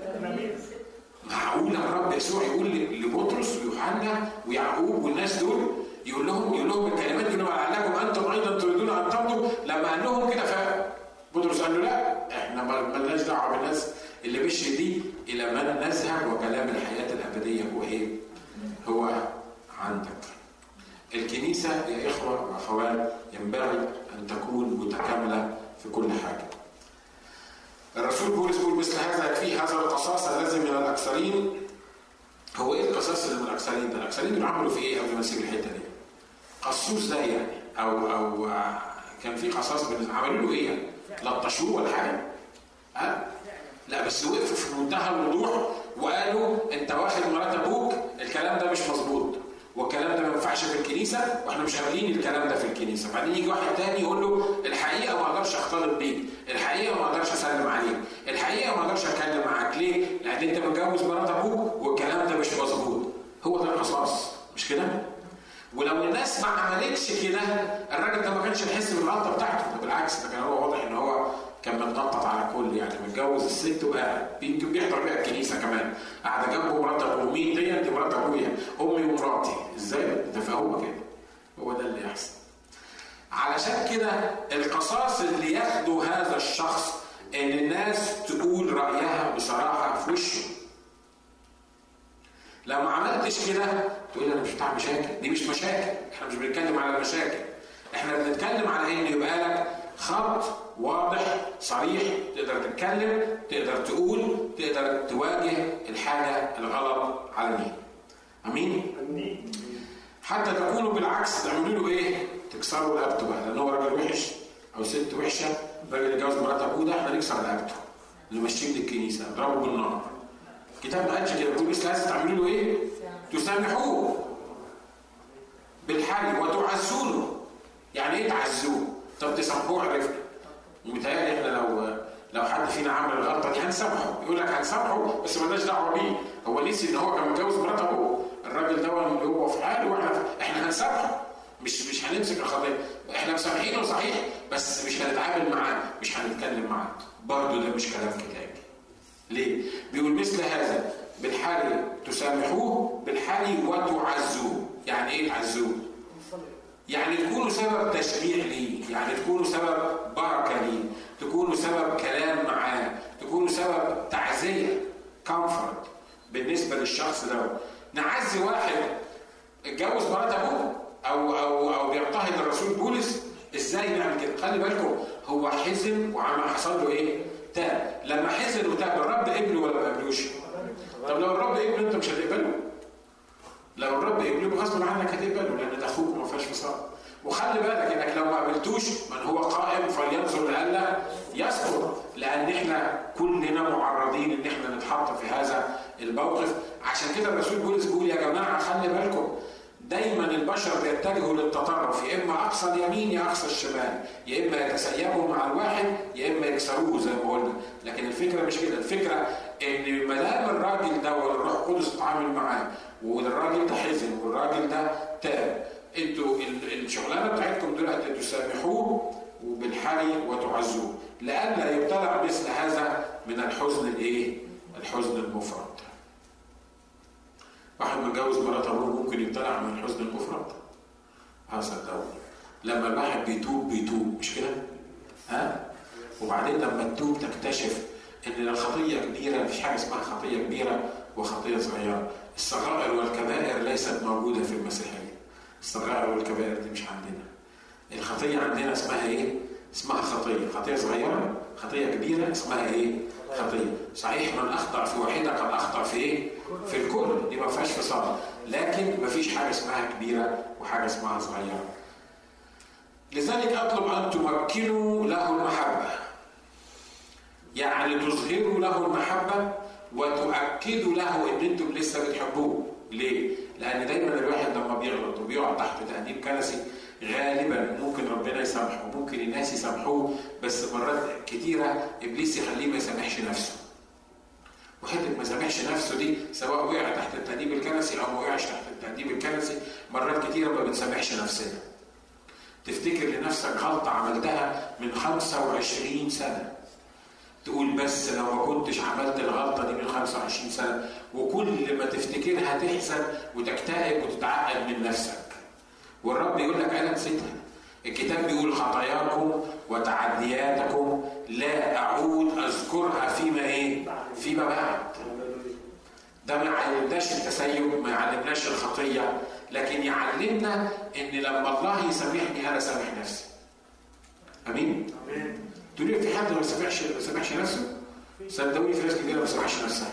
معقول الرب يسوع يقول لبطرس ويوحنا ويعقوب والناس دول يقول لهم يقول لهم الكلمات دي لعلكم انتم ايضا تريدون ان تمضوا لما قال لهم كده فبطرس قال له لا احنا مالناش دعوه بالناس اللي مشي دي الى من نذهب وكلام الحياه الابديه هو ايه؟ هو عندك. الكنيسه يا اخوه واخوات ينبغي ان تكون متكامله في كل حاجه. الرسول بولس بيقول مثل هذا يكفي هذا القصاص الذي من الاكثرين هو ايه القصاص اللي من الاكثرين ده؟ الاكثرين دول عملوا في ايه قبل ما نسيب الحته دي؟ قصوص ده يعني او او كان في قصاص عملوا له ايه يعني؟ لطشوه ولا حاجه؟ ها؟ لا بس وقفوا في منتهى الوضوح وقالوا انت واخد مرات ابوك الكلام ده مش مظبوط والكلام ده ما ينفعش في الكنيسه واحنا مش قابلين الكلام ده في الكنيسه بعدين يجي واحد تاني يقول له الحقيقه ما اقدرش اختلط بيك الحقيقه ما اقدرش اسلم عليك الحقيقه ما اقدرش اتكلم معاك ليه لان انت متجوز مرات ابوك والكلام ده مش مظبوط هو ده القصاص مش كده ولو الناس ما عملتش كده الراجل ده ما كانش يحس بالغلطه بتاعته ده بالعكس ده كان هو واضح ان هو كان متنطط على الكل يعني متجوز الست وقاعد يمكن بيحضر بيها الكنيسه كمان قاعده جنبه مرات ابوه مين دي دي مرات ابويا امي ومراتي ازاي تفهموا كده هو ده اللي يحصل علشان كده القصاص اللي ياخده هذا الشخص ان الناس تقول رايها بصراحه في وشه لو ما عملتش كده تقول انا مش بتاع مشاكل دي مش مشاكل احنا مش بنتكلم على المشاكل احنا بنتكلم على ان يبقى لك خط واضح صريح تقدر تتكلم تقدر تقول تقدر تواجه الحاجه الغلط على مين امين امين حتى تكونوا بالعكس تعملوا له ايه تكسروا رقبته بقى لان هو راجل وحش او ست وحشه الراجل اللي جوز مرات ابوه ده احنا نكسر رقبته نمشيه من الكنيسه نضربه بالنار الكتاب ما قالش كده بيقول مثل هذا تعملوا له ايه؟ تسامحوه بالحل وتعزونه يعني ايه تعزوه؟ طب تسامحوه عرفنا متهيألي احنا لو لو حد فينا عمل الغلطه دي هنسامحه يقول لك هنسامحه بس مالناش دعوه بيه هو نسي ان هو كان متجوز مرات ابوه الراجل ده اللي هو في حاله واحنا احنا هنسامحه مش مش هنمسك الخطيه احنا مسامحينه صحيح بس مش هنتعامل معاه مش هنتكلم معاه برضه ده مش كلام كتابي ليه؟ بيقول مثل هذا بالحري تسامحوه بالحري وتعزوه يعني ايه تعزوه يعني تكونوا سبب تشجيع ليه يعني تكونوا سبب بركة ليه تكونوا سبب كلام معاه تكونوا سبب تعزية كومفورت بالنسبة للشخص ده نعزي واحد اتجوز مرات ابوه او او او بيضطهد الرسول بولس ازاي نعمل كده خلي بالكم هو حزن وعم حصل له ايه تاب لما حزن وتاب الرب قبله ولا ما قبلوش طب لو الرب قبله انت مش هتقبله لو الرب قبله غصب عنك هتقبله لان ده اخوك وما فيهاش فصال وخلي بالك انك لو ما قابلتوش من هو قائم فلينظر لئلا يسقط لان احنا كلنا معرضين ان احنا نتحط في هذا الموقف عشان كده الرسول بولس بيقول يا جماعه خلي بالكم دايما البشر بيتجهوا للتطرف يا اما اقصى اليمين يا اقصى الشمال يا اما يتسيبوا مع الواحد يا اما يكسروه زي ما قلنا لكن الفكره مش كده الفكره ان ما دام الراجل ده والروح القدس اتعامل معاه والراجل ده حزن والراجل ده تاب انتوا الشغلانه بتاعتكم دلوقتي تسامحوه وبالحري وتعزوه لئلا يبتلع مثل هذا من الحزن الايه؟ الحزن المفرط. واحد متجوز مرات ابوه ممكن يبتلع من الحزن المفرط. اه صدقوني. لما الواحد بيتوب بيتوب مش كده؟ ها؟ وبعدين لما تتوب تكتشف ان الخطيه كبيره مفيش حاجه اسمها خطيه كبيره وخطيه صغيره. الصغائر والكبائر ليست موجوده في المسيحيه. الصغائر والكبائر دي مش عندنا الخطية عندنا اسمها ايه؟ اسمها خطية خطية صغيرة خطية كبيرة اسمها ايه؟ خطية صحيح من أخطأ في واحدة قد أخطأ في ايه؟ في الكل دي ما فيهاش فصال لكن ما فيش حاجة اسمها كبيرة وحاجة اسمها صغيرة لذلك أطلب أن تمكنوا له المحبة يعني تظهروا له المحبة وتؤكدوا له ان انتم لسه بتحبوه ليه؟ لان دايما الواحد لما بيغلط وبيقع تحت تأديب كنسي غالبا ممكن ربنا يسامحه ممكن الناس يسامحوه بس مرات كتيرة ابليس يخليه ما يسامحش نفسه وحته ما يسامحش نفسه دي سواء وقع تحت التأديب الكنسي او ما وقعش تحت التأديب الكنسي مرات كتيرة ما بنسامحش نفسنا تفتكر لنفسك غلطة عملتها من 25 سنة تقول بس لو ما كنتش عملت الغلطه دي من 25 سنه وكل ما تفتكرها تحزن وتكتئب وتتعقد من نفسك والرب يقول لك انا نسيتها الكتاب بيقول خطاياكم وتعدياتكم لا اعود اذكرها فيما ايه؟ فيما بعد ده ما يعلمناش التسيب ما يعلمناش الخطيه لكن يعلمنا ان لما الله يسامحني انا سامح نفسي امين؟ امين تقول لي في حد ما بيسامحش ما بيسامحش نفسه؟ صدقوني في ناس كتير ما بتسامحش نفسها.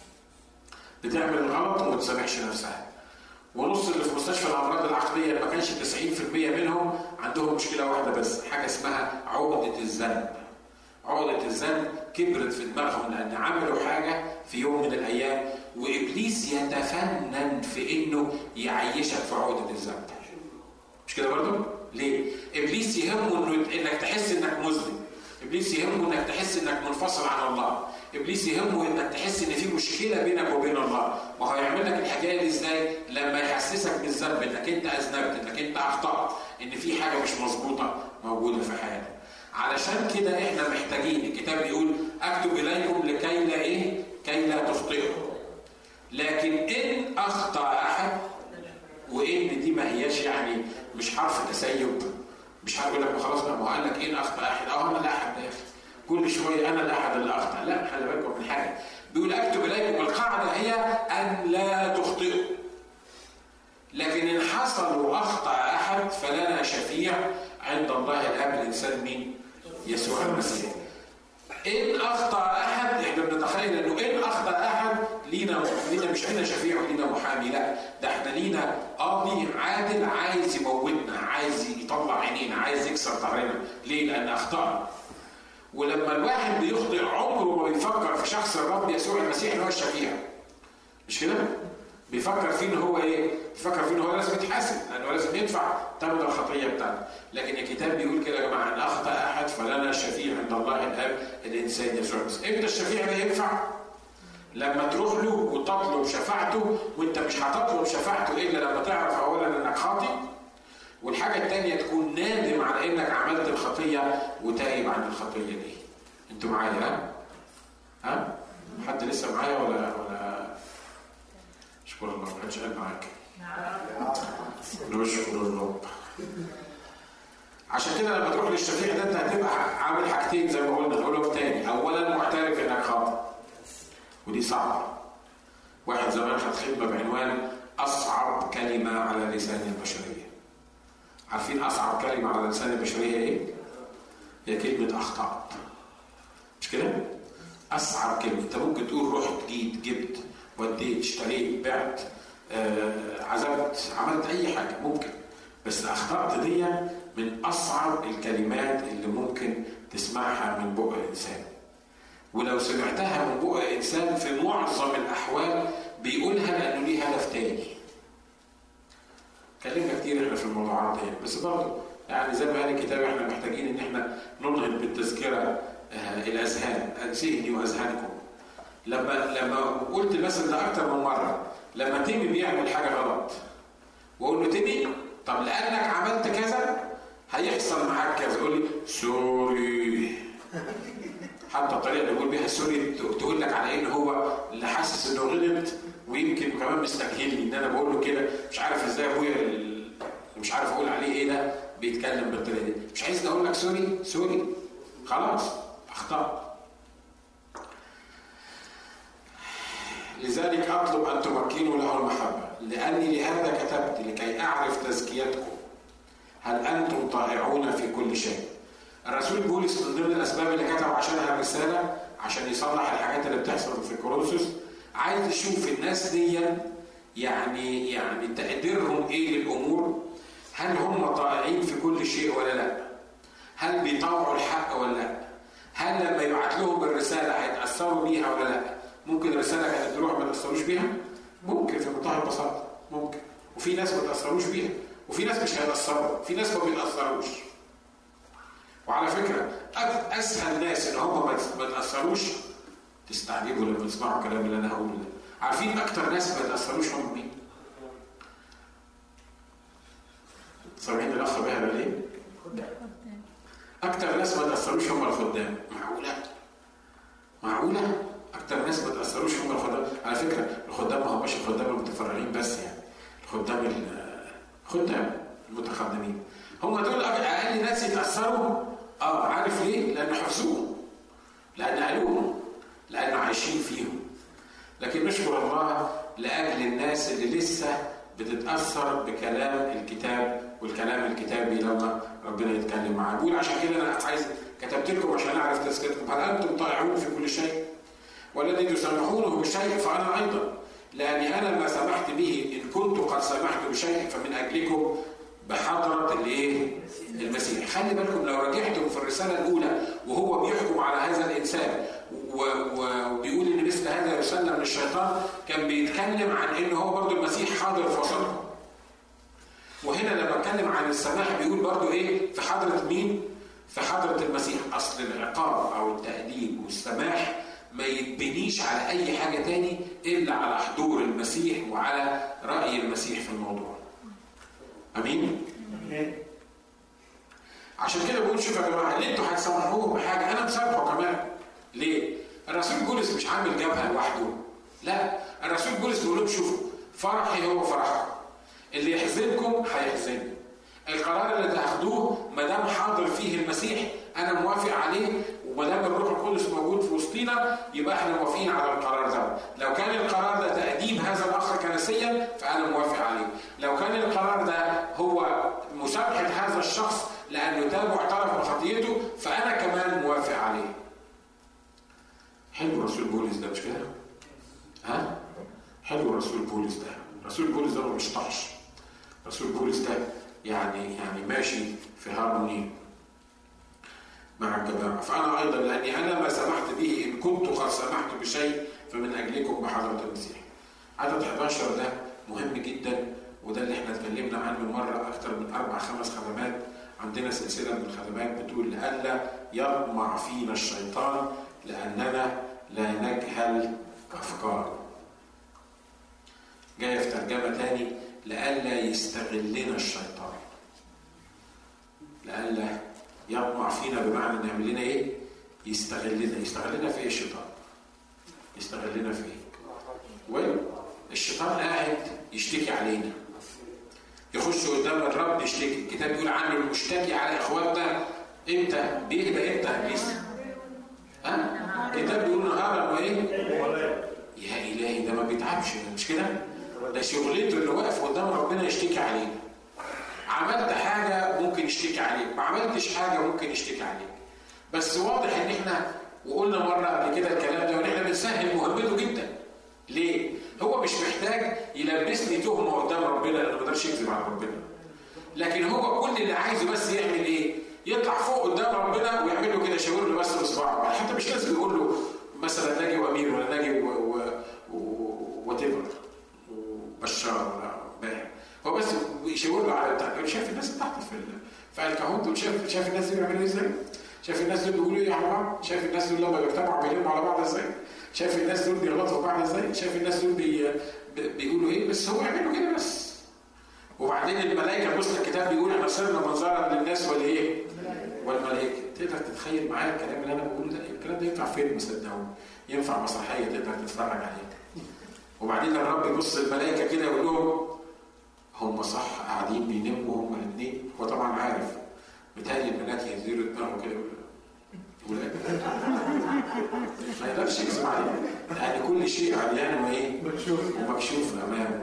بتعمل الغلط وما بتسامحش نفسها. ونص اللي في مستشفى الامراض العقليه ما كانش 90% منهم عندهم مشكله واحده بس حاجه اسمها عقده الذنب. عقده الذنب كبرت في دماغهم لان عملوا حاجه في يوم من الايام وابليس يتفنن في انه يعيشك في عقده الذنب. مش كده برضه؟ ليه؟ ابليس يهمه انه انك تحس انك مذنب. ابليس يهمه انك تحس انك منفصل عن الله ابليس يهمه انك تحس ان في مشكله بينك وبين الله ما هو يعمل لك الحكايه دي ازاي لما يحسسك بالذنب انك انت اذنبت انك انت اخطات ان في حاجه مش مظبوطه موجوده في حياتك علشان كده احنا محتاجين الكتاب بيقول اكتب اليكم لكي لا ايه كي لا تخطئوا لكن ان اخطا احد وان دي ما هياش يعني مش حرف تسيب مش هقول لك خلاص بقى ما هو قال لك ايه اخطا احد اه انا الاحد يا اخي كل شويه انا الاحد اللي اخطا لا خلي بالكم من حاجه بيقول اكتب اليكم القاعده هي ان لا تخطئوا لكن ان حصل واخطا احد فلنا شفيع عند الله الاب الانسان مين؟ يسوع المسيح ان اخطا احد احنا بنتخيل انه ان اخطا احد لينا لينا مش لينا شفيع ولينا محامي لا ده احنا لينا قاضي عادل عايز يموتنا عايز يطلع عينينا عايز يكسر ظهرنا ليه؟ لان اخطانا ولما الواحد بيخطئ عمره ما بيفكر في شخص الرب يسوع المسيح ان هو الشفيع مش كده؟ بيفكر فيه ان هو ايه؟ بيفكر فيه ان هو لازم يتحاسب لانه لازم يدفع ثمن الخطيه بتاعته، لكن الكتاب بيقول كده يا جماعه ان اخطا احد فلنا شفيع عند الله الاب الانسان يسوع المسيح، امتى الشفيع ده ينفع؟ لما تروح له وتطلب شفاعته وانت مش هتطلب شفاعته الا لما تعرف اولا انك خاطئ والحاجه الثانيه تكون نادم على انك عملت الخطيه وتائب عن الخطيه دي. انتوا معايا ها؟ ها؟ حد لسه معايا ولا ولا اشكر الله ما حدش قال معاك نشكر الرب عشان كده لما تروح للشفيع ده انت هتبقى عامل حاجتين زي ما قلنا نقولهم تاني اولا معترف انك خاطئ ودي صعبه واحد زمان خد خدمه بعنوان اصعب كلمه على لسان البشريه عارفين اصعب كلمه على لسان البشريه ايه هي كلمه اخطات مش كده اصعب كلمه انت ممكن تقول رحت جيت جبت وديت اشتريت بعت آه عزمت عملت اي حاجه ممكن بس اخطات دي من اصعب الكلمات اللي ممكن تسمعها من بق انسان ولو سمعتها من بق انسان في معظم الاحوال بيقولها لانه ليه هدف تاني اتكلمنا كتير احنا في الموضوعات دي بس برضه يعني زي ما قال الكتاب احنا محتاجين ان احنا ننهض بالتذكره آه الاذهان ذهني واذهانكم لما لما قلت المثل ده اكتر من مره لما تيمي بيعمل حاجه غلط واقول له تيمي طب لانك عملت كذا هيحصل معاك كذا يقول لي سوري حتى الطريقه اللي بيقول بيها سوري تقول لك على ان هو اللي حاسس انه غلط ويمكن كمان مستكهلني ان انا بقول له كده مش عارف ازاي ابويا مش عارف اقول عليه ايه ده بيتكلم بالطريقه دي مش عايز اقول لك سوري سوري خلاص اخطات لذلك اطلب ان تمكنوا له المحبه لاني لهذا كتبت لكي اعرف تزكيتكم هل انتم طائعون في كل شيء الرسول بولس من ضمن الاسباب اللي كتب عشانها الرساله عشان يصلح الحاجات اللي بتحصل في كورنثوس عايز يشوف الناس دي يعني يعني تقديرهم ايه للامور هل هم طائعين في كل شيء ولا لا هل بيطوعوا الحق ولا لا هل لما يبعت لهم الرساله هيتاثروا بيها ولا لا ممكن الرساله كانت تروح ما تاثروش بيها ممكن في منتهى البساطه ممكن وفي ناس ما تاثروش بيها وفي ناس مش هيتاثروا في ناس ما بيتاثروش وعلى فكره اسهل ناس ان هم ما يتاثروش تستعجبوا لما تسمعوا الكلام اللي انا هقوله ده عارفين اكتر ناس ما يتاثروش هم مين؟ سامعين الاخ بها ليه؟ اكتر ناس ما يتاثروش هم الخدام معقوله؟ معقوله؟ اكتر ناس ما تاثروش هم الخدام على فكره الخدام ما هماش الخدام المتفرغين بس يعني الخدام الخدام المتخدمين هم دول اقل ناس يتاثروا اه عارف ليه؟ لانه حفظوهم لان قالوهم لانه عايشين فيهم لكن نشكر الله لاجل الناس اللي لسه بتتاثر بكلام الكتاب والكلام الكتابي لما ربنا يتكلم معاه بيقول عشان كده انا عايز كتبت لكم عشان اعرف تذكرتكم هل انتم طائعون في كل شيء؟ والذي تسامحونه بشيء فانا ايضا لاني انا ما سمحت به ان كنت قد سمحت بشيء فمن اجلكم بحضره الايه؟ المسيح خلي بالكم لو رجعتم في الرساله الاولى وهو بيحكم على هذا الانسان وبيقول ان مثل هذا يسلم من الشيطان كان بيتكلم عن ان هو برضو المسيح حاضر في وسطهم وهنا لما اتكلم عن السماح بيقول برضو ايه في حضره مين؟ في حضره المسيح اصل العقاب او التأديب والسماح ما يتبنيش على اي حاجه تاني الا على حضور المسيح وعلى راي المسيح في الموضوع. امين؟ عشان كده بقول شوف يا جماعه اللي انتوا هتسامحوه بحاجه انا مسامحه كمان. ليه؟ الرسول بولس مش عامل جبهه لوحده. لا، الرسول بولس بيقول لهم شوفوا فرحي هو فرحكم. اللي يحزنكم هيحزنني. القرار اللي تاخدوه ما دام حاضر فيه المسيح انا موافق عليه وما دام الروح القدس موجود في وسطينا يبقى احنا موافقين على القرار ده. لو كان القرار ده تقديم هذا الاخ كنسيا فانا موافق عليه. لو كان القرار ده هو مسامحه هذا الشخص لانه تاب واعترف بخطيته فانا كمان موافق عليه. حلو رسول بولس ده مش كده؟ ها؟ حلو رسول بولس ده. رسول بولس ده مش طحش. رسول بولس ده يعني يعني ماشي في هارموني مع الجماعة فأنا أيضا لأني أنا ما سمحت به إن كنت قد سمحت بشيء فمن أجلكم بحضرة المسيح عدد 11 ده مهم جدا وده اللي احنا اتكلمنا عنه مرة أكثر من أربع خمس خدمات عندنا سلسلة من الخدمات بتقول لئلا يطمع فينا الشيطان لأننا لا نجهل أفكاره جاية في ترجمة تاني لئلا يستغلنا الشيطان لئلا يطمع فينا بمعنى ان يعمل لنا ايه؟ يستغلنا يستغلنا في ايه الشيطان؟ يستغلنا في ايه؟ وين؟ الشيطان قاعد يشتكي علينا يخش قدام الرب يشتكي الكتاب بيقول عنه المشتكي على اخواتنا امتى بيهدى امتى ابليس ها الكتاب بيقول نهارا وايه يا الهي ده ما بيتعبش مش كده ده شغلته اللي واقف قدام ربنا يشتكي عليه عملت حاجة ممكن يشتكي عليك ما عملتش حاجة ممكن يشتكي عليك بس واضح ان احنا وقلنا مرة قبل كده الكلام ده وان احنا بنسهل مهمته جدا ليه؟ هو مش محتاج يلبسني تهمة قدام ربنا لانه ما يقدرش يكذب على ربنا لكن هو كل اللي عايزه بس يعمل ايه؟ يطلع فوق قدام ربنا ويعمل له كده شاور له بس بصباعه حتى مش لازم يقول له مثلا ناجي وامير ولا ناجي وات وبشار ولا باهر هو بس يشاور له على بتاع شايف الناس اللي تحت في في الكهون شايف شايف الناس دي بيعملوا ازاي؟ شايف الناس دول بيقولوا ايه على بعض؟ شايف الناس دول لما بيجتمعوا بيلموا على بعض ازاي؟ شايف الناس دول بيغلطوا بعض ازاي؟ شايف الناس دول بي... بيقولوا ايه؟ بس هو يعملوا كده بس. وبعدين الملائكه بص الكتاب بيقول احنا صرنا منظرا للناس والايه؟ والملائكه. تقدر تتخيل معايا الكلام اللي انا بقوله ده؟ الكلام ده ينفع فيلم صدقوني. ينفع مسرحيه تقدر تتفرج عليها. وبعدين الرب يبص الملائكه كده يقول لهم هم صح قاعدين بيناموا هم الاثنين هو طبعا عارف بتهيألي الملاك يهزلوا دماغه كده ولاد ما يقدرش يكذب عليه لان كل شيء عريان وايه؟ ومكشوف امامه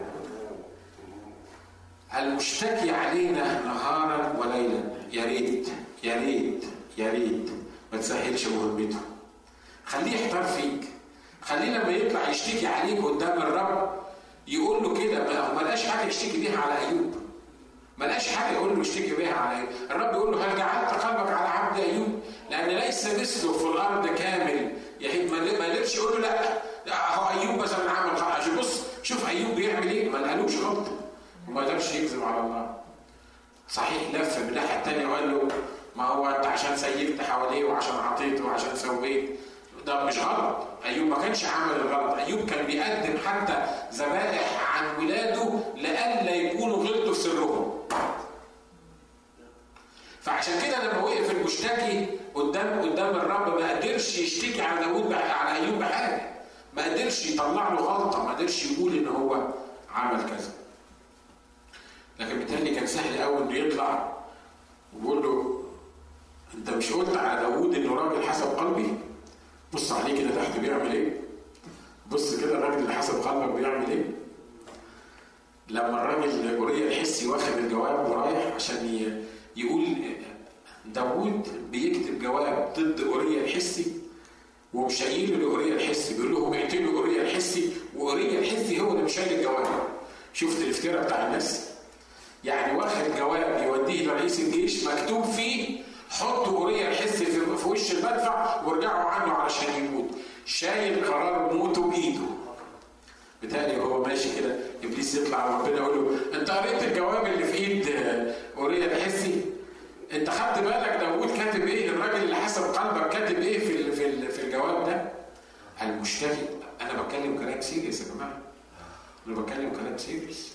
المشتكي علينا نهارا وليلا يا ريت يا ريت يا ريت ما تسهلش مهمته خليه يحتار فيك خليه لما يطلع يشتكي عليك قدام الرب يقول له كده ما لقاش حاجه يشتكي بيها على ايوب ما لقاش حاجه يقول له اشتكي بيها على ايوب الرب يقول له هل جعلت قلبك على عبد ايوب لان ليس مثله في الارض كامل يعني ما قدرش يقول له لا هو ايوب مثلا عمل عشان بص شوف ايوب بيعمل ايه ما لقالوش غلطه وما قدرش يكذب على الله صحيح لف من الناحيه الثانيه وقال له ما هو انت عشان سيبت حواليه وعشان عطيته وعشان سويت ده مش غلط ايوب ما كانش عامل الغلط ايوب كان بيقدم حتى ذبائح عن ولاده لئلا يكونوا غلطوا في سرهم فعشان كده لما وقف المشتكي قدام قدام الرب ما قدرش يشتكي على داوود على ايوب بحاجه ما قدرش يطلع له غلطه ما قدرش يقول ان هو عمل كذا لكن بالتالي كان سهل قوي انه يطلع ويقول له انت مش قلت على داوود انه راجل حسب قلبي بص عليه كده تحت بيعمل ايه بص كده الراجل اللي حسب قلبك بيعمل ايه لما الراجل اوريا الحسي واخد الجواب ورايح عشان يقول داوود بيكتب جواب ضد اوريا الحسي ومش شايله لاوريا الحسي بيقول لهم اقتلوا اوريا الحسي واوريا الحسي هو اللي مش شايل الجواب شفت الافتراء بتاع الناس يعني واخد جواب يوديه لرئيس الجيش مكتوب فيه حطوا اوريا الحسي في وش المدفع وارجعوا عنه علشان يموت شايل قرار موته بايده بالتالي وهو ماشي كده ابليس يطلع ربنا يقول له انت قريت الجواب اللي في ايد اوريا الحسي انت خدت بالك داوود كاتب ايه الراجل اللي حسب قلبك كاتب ايه في في في الجواب ده المشتكي انا بتكلم كلام سيريس يا جماعه انا بتكلم كلام سيريس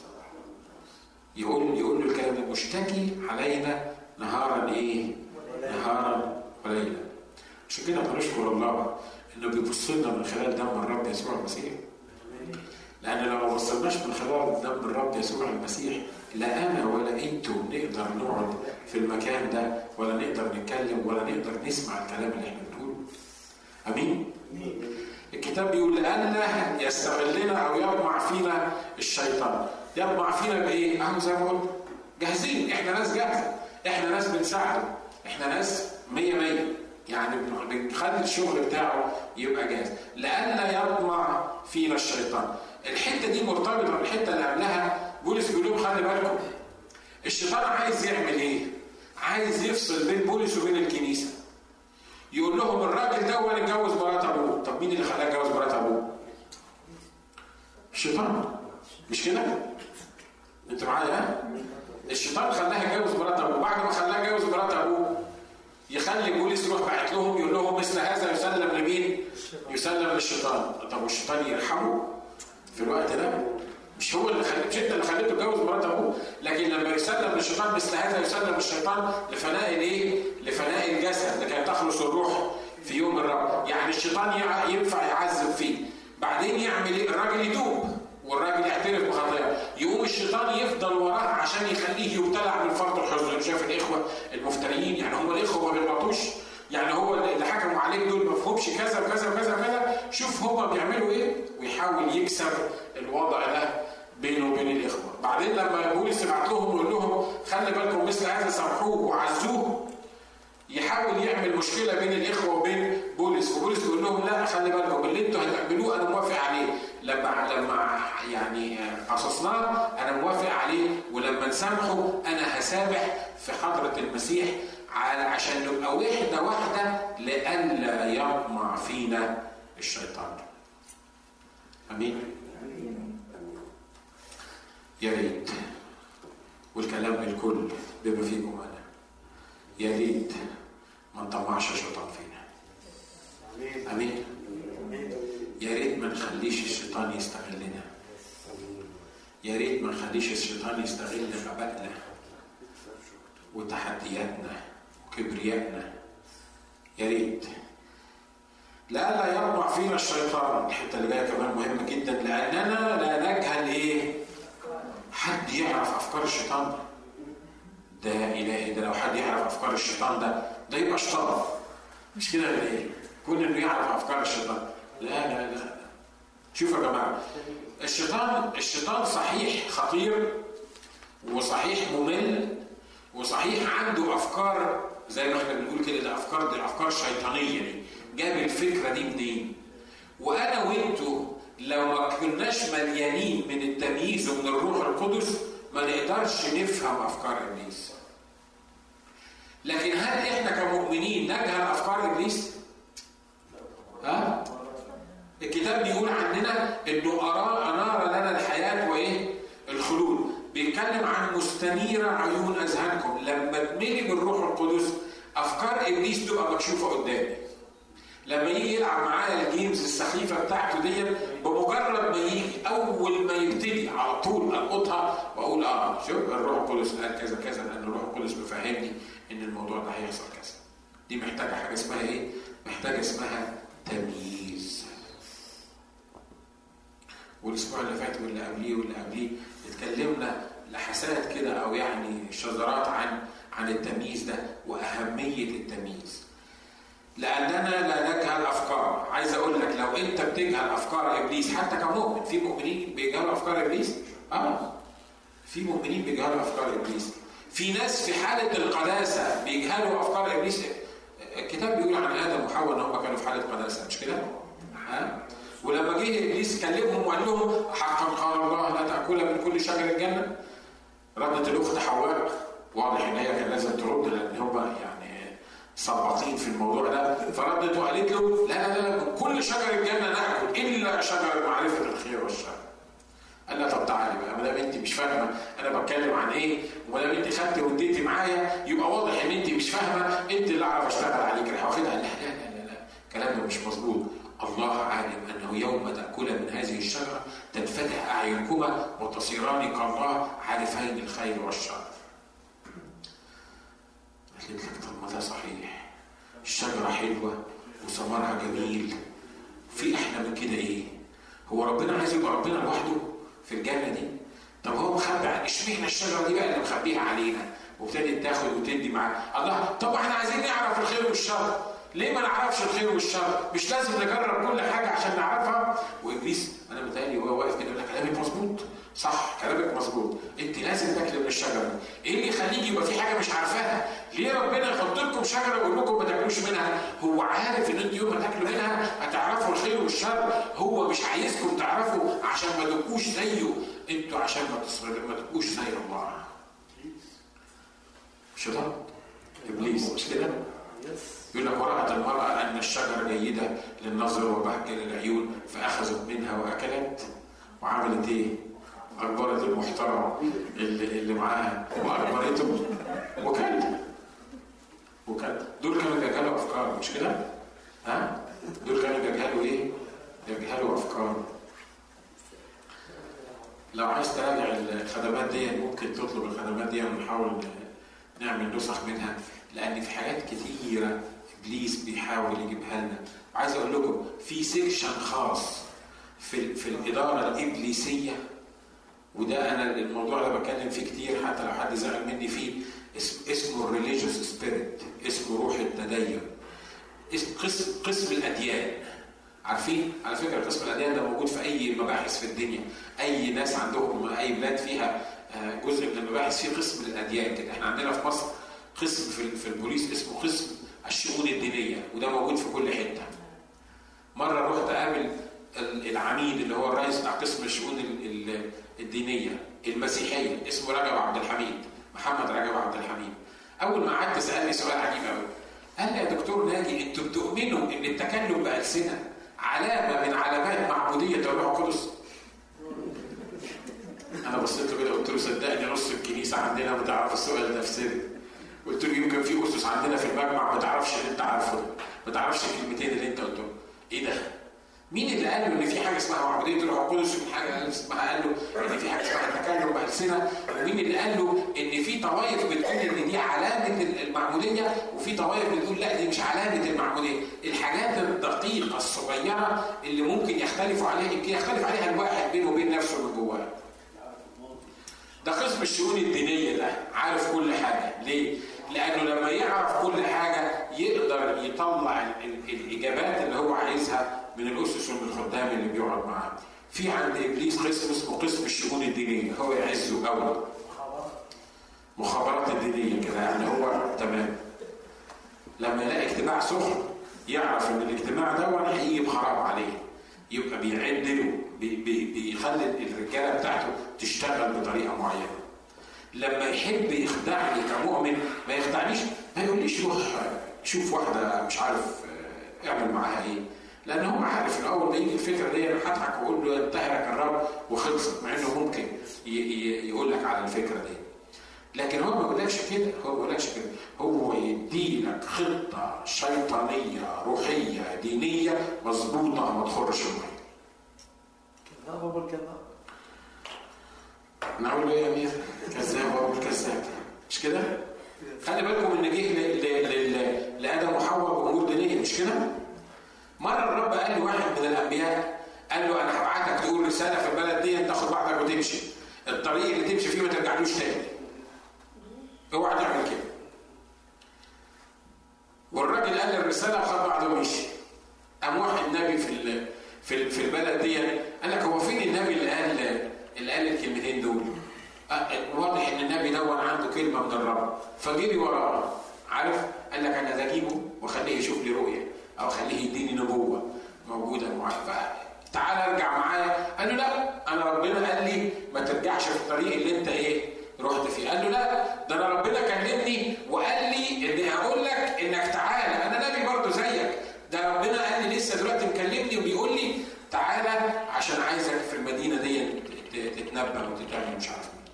يقول يقول له الكلام ده مشتكي علينا نهارا ايه نهارا وليلا عشان كده بنشكر الله انه بيبص لنا من خلال دم الرب يسوع المسيح لان لو ما بصلناش من خلال دم الرب يسوع المسيح لا انا ولا انتم نقدر نقعد في المكان ده ولا نقدر نتكلم ولا نقدر نسمع الكلام اللي احنا بنقوله امين الكتاب بيقول لئلا يستغلنا او يطمع فينا الشيطان يطمع فينا بايه؟ اهو زي ما قلت جاهزين احنا ناس جاهزه احنا ناس بنساعده احنا ناس مية مية يعني بنخلي الشغل بتاعه يبقى جاهز لئلا يطمع فينا الشيطان الحته دي مرتبطه بالحته اللي قبلها بولس بيقول لهم خلي بالكم الشيطان عايز يعمل ايه؟ عايز يفصل بين بولس وبين الكنيسه يقول لهم الراجل ده هو اللي اتجوز مرات ابوه طب مين اللي خلاه يتجوز مرات ابوه؟ الشيطان مش كده؟ انت معايا ها؟ الشيطان خلاه يتجوز مرات ابوه بعد ما خلاه يتجوز مرات ابوه يخلي بولس يروح باعت لهم يقول لهم مثل هذا يسلم لمين؟ يسلم للشيطان طب والشيطان يرحمه في الوقت ده مش هو اللي خليته مش انت اللي خليته يتجوز مرات ابوه لكن لما يسلم للشيطان مثل هذا يسلم للشيطان لفناء الايه؟ لفناء الجسد لكي تخلص الروح في يوم الرب يعني الشيطان ينفع يعذب فيه بعدين يعمل ايه؟ الراجل يتوب والراجل يعترف بخطاياه يقوم الشيطان يفضل وراه عشان يخليه يبتلع بالفرط الحزن شايف الاخوه المفتريين يعني هم الاخوه ما بيغلطوش يعني هو اللي حكموا عليك دول ما فهمش كذا وكذا وكذا وكذا شوف هما بيعملوا ايه ويحاول يكسب الوضع ده بينه وبين الاخوه بعدين لما بولس يبعت لهم ويقول لهم خلي بالكم مثل هذا سامحوه وعزوه يحاول يعمل مشكله بين الاخوه وبين بولس وبولس يقول لهم لا خلي بالكم اللي انتوا هتعملوه انا موافق عليه لما لما يعني قصصناه انا موافق عليه ولما نسامحه انا هسامح في حضره المسيح عشان نبقى وحده واحده لئلا يطمع فينا الشيطان. امين. يا ريت والكلام للكل بما فيكم انا يا ريت ما نطمعش الشيطان فينا امين يا ريت ما نخليش الشيطان يستغلنا يا ريت ما نخليش الشيطان يستغل غبائنا وتحدياتنا وكبريائنا يا ريت لا لا يطمع فينا الشيطان الحته اللي جايه كمان مهمه جدا لاننا لا نجهل ايه حد يعرف افكار الشيطان ده الهي ده لو حد يعرف افكار الشيطان ده ده يبقى شيطان مش كده ولا ايه؟ كون انه يعرف افكار الشيطان لا لا لا شوفوا يا جماعه الشيطان الشيطان صحيح خطير وصحيح ممل وصحيح عنده افكار زي ما احنا بنقول كده ده افكار دي الافكار الشيطانيه دي جاب الفكره دي منين؟ وانا وانتوا لو ما كناش مليانين من التمييز ومن الروح القدس ما نقدرش نفهم افكار ابليس. لكن هل احنا كمؤمنين نجهل افكار ابليس؟ ها؟ الكتاب بيقول عننا انه ارى انار لنا الحياه وايه؟ الخلود. بيتكلم عن مستنيره عيون اذهانكم لما تملي بالروح القدس افكار ابليس تبقى مكشوفه قدامي. لما يجي يلعب معايا الجيمز السخيفه بتاعته دي بمجرد ما يجي اول ما يبتدي على طول القطها واقول اه شوف الروح القدس قال كذا كذا لان الروح القدس بيفهمني ان الموضوع ده هيحصل كذا. دي محتاجه حاجه اسمها ايه؟ محتاجه اسمها تمييز. والاسبوع اللي فات واللي قبليه واللي قبليه اتكلمنا لحسات كده او يعني شذرات عن عن التمييز ده واهميه التمييز. لاننا لا نجهل افكار عايز اقول لك لو انت بتجهل افكار ابليس حتى كمؤمن في مؤمنين بيجهلوا افكار ابليس اه في مؤمنين بيجهلوا افكار ابليس في ناس في حاله القداسه بيجهلوا افكار ابليس الكتاب بيقول عن ادم وحواء ان هم كانوا في حاله قداسه مش كده؟ ها؟ ولما جه ابليس كلمهم وقال لهم حقا قال الله لا تاكل من كل شجر الجنه ردت الاخت حواء واضح ان هي كان لازم ترد لان هم يعني سباطين في الموضوع ده فردت وقالت له لا لا لا من كل شجر الجنه ناكل الا شجر معرفه الخير والشر. قال لها طب تعالي بقى ما دام انت مش فاهمه انا بتكلم عن ايه وما دام انت خدتي واديتي معايا يبقى واضح ان انت مش فاهمه انت اللي اعرف اشتغل عليك راح واخدها لا لا لا لا الكلام ده مش مظبوط الله عالم انه يوم تاكل من هذه الشجره تنفتح اعينكما وتصيران كالله عارفين الخير والشر. قالت لك طب ما ده صحيح الشجرة حلوة وثمرها جميل في احلى من كده ايه؟ هو ربنا عايز يبقى ربنا لوحده في الجنة دي؟ طب هو مخبي اشمعنى الشجرة دي بقى اللي مخبيها علينا؟ وابتدت تاخد وتدي معاه الله طب احنا عايزين نعرف الخير والشر ليه ما نعرفش الخير والشر؟ مش لازم نجرب كل حاجة عشان نعرفها وابليس انا متهيألي وهو واقف كده يقول لك كلامك مظبوط صح كلامك مظبوط انت لازم تاكل من الشجره دي ايه اللي يخليك يبقى في حاجه مش عارفاها ليه ربنا يحط لكم شجره ويقول لكم ما تاكلوش منها هو عارف ان انتوا يوم ما تاكلوا منها هتعرفوا الخير والشر هو مش عايزكم تعرفوا عشان ما تبقوش زيه انتوا عشان ما تصبروا ما تبقوش زي الله شيطان ابليس مش كده يقول لك ورأت المرأة أن الشجرة جيدة للنظر وبهجة للعيون فأخذت منها وأكلت وعملت إيه؟ أجبرت المحترم اللي, اللي معاها وأجبرته وكلت وكلت دول كانوا بيجهلوا أفكار مش كده؟ ها؟ دول كانوا بيجهلوا إيه؟ بيجهلوا أفكار لو عايز تراجع الخدمات دي ممكن تطلب الخدمات دي ونحاول نعمل نسخ منها لأن في حاجات كتيرة إبليس بيحاول يجيبها لنا عايز أقول لكم في سيكشن خاص في في الاداره الابليسيه وده انا الموضوع ده بتكلم فيه كتير حتى لو حد زعل مني فيه اسم اسمه الريليجيوس سبيريت اسمه روح التدين اسم قسم قسم الاديان عارفين على فكره قسم الاديان ده موجود في اي مباحث في الدنيا اي ناس عندهم اي بلاد فيها جزء من المباحث فيه قسم الاديان كده احنا عندنا في مصر قسم في في البوليس اسمه قسم الشؤون الدينيه وده موجود في كل حته مره رحت اقابل العميد اللي هو الرئيس بتاع قسم الشؤون الدينيه المسيحيه اسمه رجب عبد الحميد محمد رجب عبد الحميد اول ما قعدت سالني سؤال عجيب قوي قال لي يا دكتور ناجي انتوا بتؤمنوا ان التكلم بالسنه علامه من علامات معبوديه الروح القدس؟ انا بصيت له كده قلت له صدقني نص الكنيسه عندنا ما تعرف السؤال ده في سر قلت له يمكن في اسس عندنا في المجمع ما تعرفش اللي انت عارفه ده ما تعرفش الكلمتين اللي انت قلتهم ايه ده؟ مين اللي قال له ان في حاجه اسمها معبوديه الروح القدس وفي حاجه اسمها قال له ان في حاجه اسمها التكلم بالسنه ومين اللي قال له ان في طوائف بتقول ان دي علامه المعموديه وفي طوائف بتقول لا دي مش علامه المعموديه الحاجات الدقيقه الصغيره اللي ممكن يختلفوا عليها يمكن يختلف عليها الواحد بينه وبين نفسه من جواه ده قسم الشؤون الدينيه ده عارف كل حاجه ليه؟ لانه لما يعرف كل حاجه يقدر يطلع الاجابات اللي هو عايزها من الاسس ومن الخدام اللي بيقعد معاه. في عند ابليس قسم اسمه قسم الشؤون الدينيه هو يعزه قوي. مخابرات الدينيه كده يعني هو تمام. لما يلاقي اجتماع سخن يعرف ان الاجتماع ده هيجي بخراب عليه. يبقى بيعد له بي بي بيخلي الرجاله بتاعته تشتغل بطريقه معينه. لما يحب يخدعني كمؤمن ما يخدعنيش ما يقوليش روح شوف واحده مش عارف اعمل معاها ايه لان هو عارف ان اول ما يجي الفكره دي انا هضحك واقول له انتهرك الرب وخلصت مع انه ممكن يقول لك على الفكره دي لكن هو ما بيقولكش كده هو ما بيقولكش كده هو يدي لك خطه شيطانيه روحيه دينيه مظبوطه ما تخرش الميه كذاب ابو الكذاب انا اقول له ايه يا امير؟ كذاب وابو كذاب مش كده؟ خلي بالكم ان جه لادم وحواء بامور دينيه مش كده؟ مره الرب قال لواحد من الانبياء قال له انا هبعتك تقول رساله في البلد دي تاخد بعضك وتمشي الطريق اللي تمشي فيه ما ترجعلوش تاني اوعى تعمل كده والراجل قال الرساله وخد بعضه ومشي قام واحد نبي في في في البلد دي قال لك هو فين النبي اللي قال اللي قال الكلمتين دول واضح ان النبي دون عنده كلمه من الرب فجري وراه عارف قال لك انا اجيبه واخليه يشوف لي رؤيه او اخليه يديني نبوه موجوده معاه تعال ارجع معايا قال له لا انا ربنا قال لي ما ترجعش في الطريق اللي انت ايه رحت فيه قال له لا ده انا ربنا كلمني وقال لي اني هقول لك انك تعالى انا نبي برضه زيك ده ربنا قال لي لسه دلوقتي مكلمني وبيقول لي تعالى عشان عايزك في المدينه دي تتنبأ وتتعمل مش عارف مين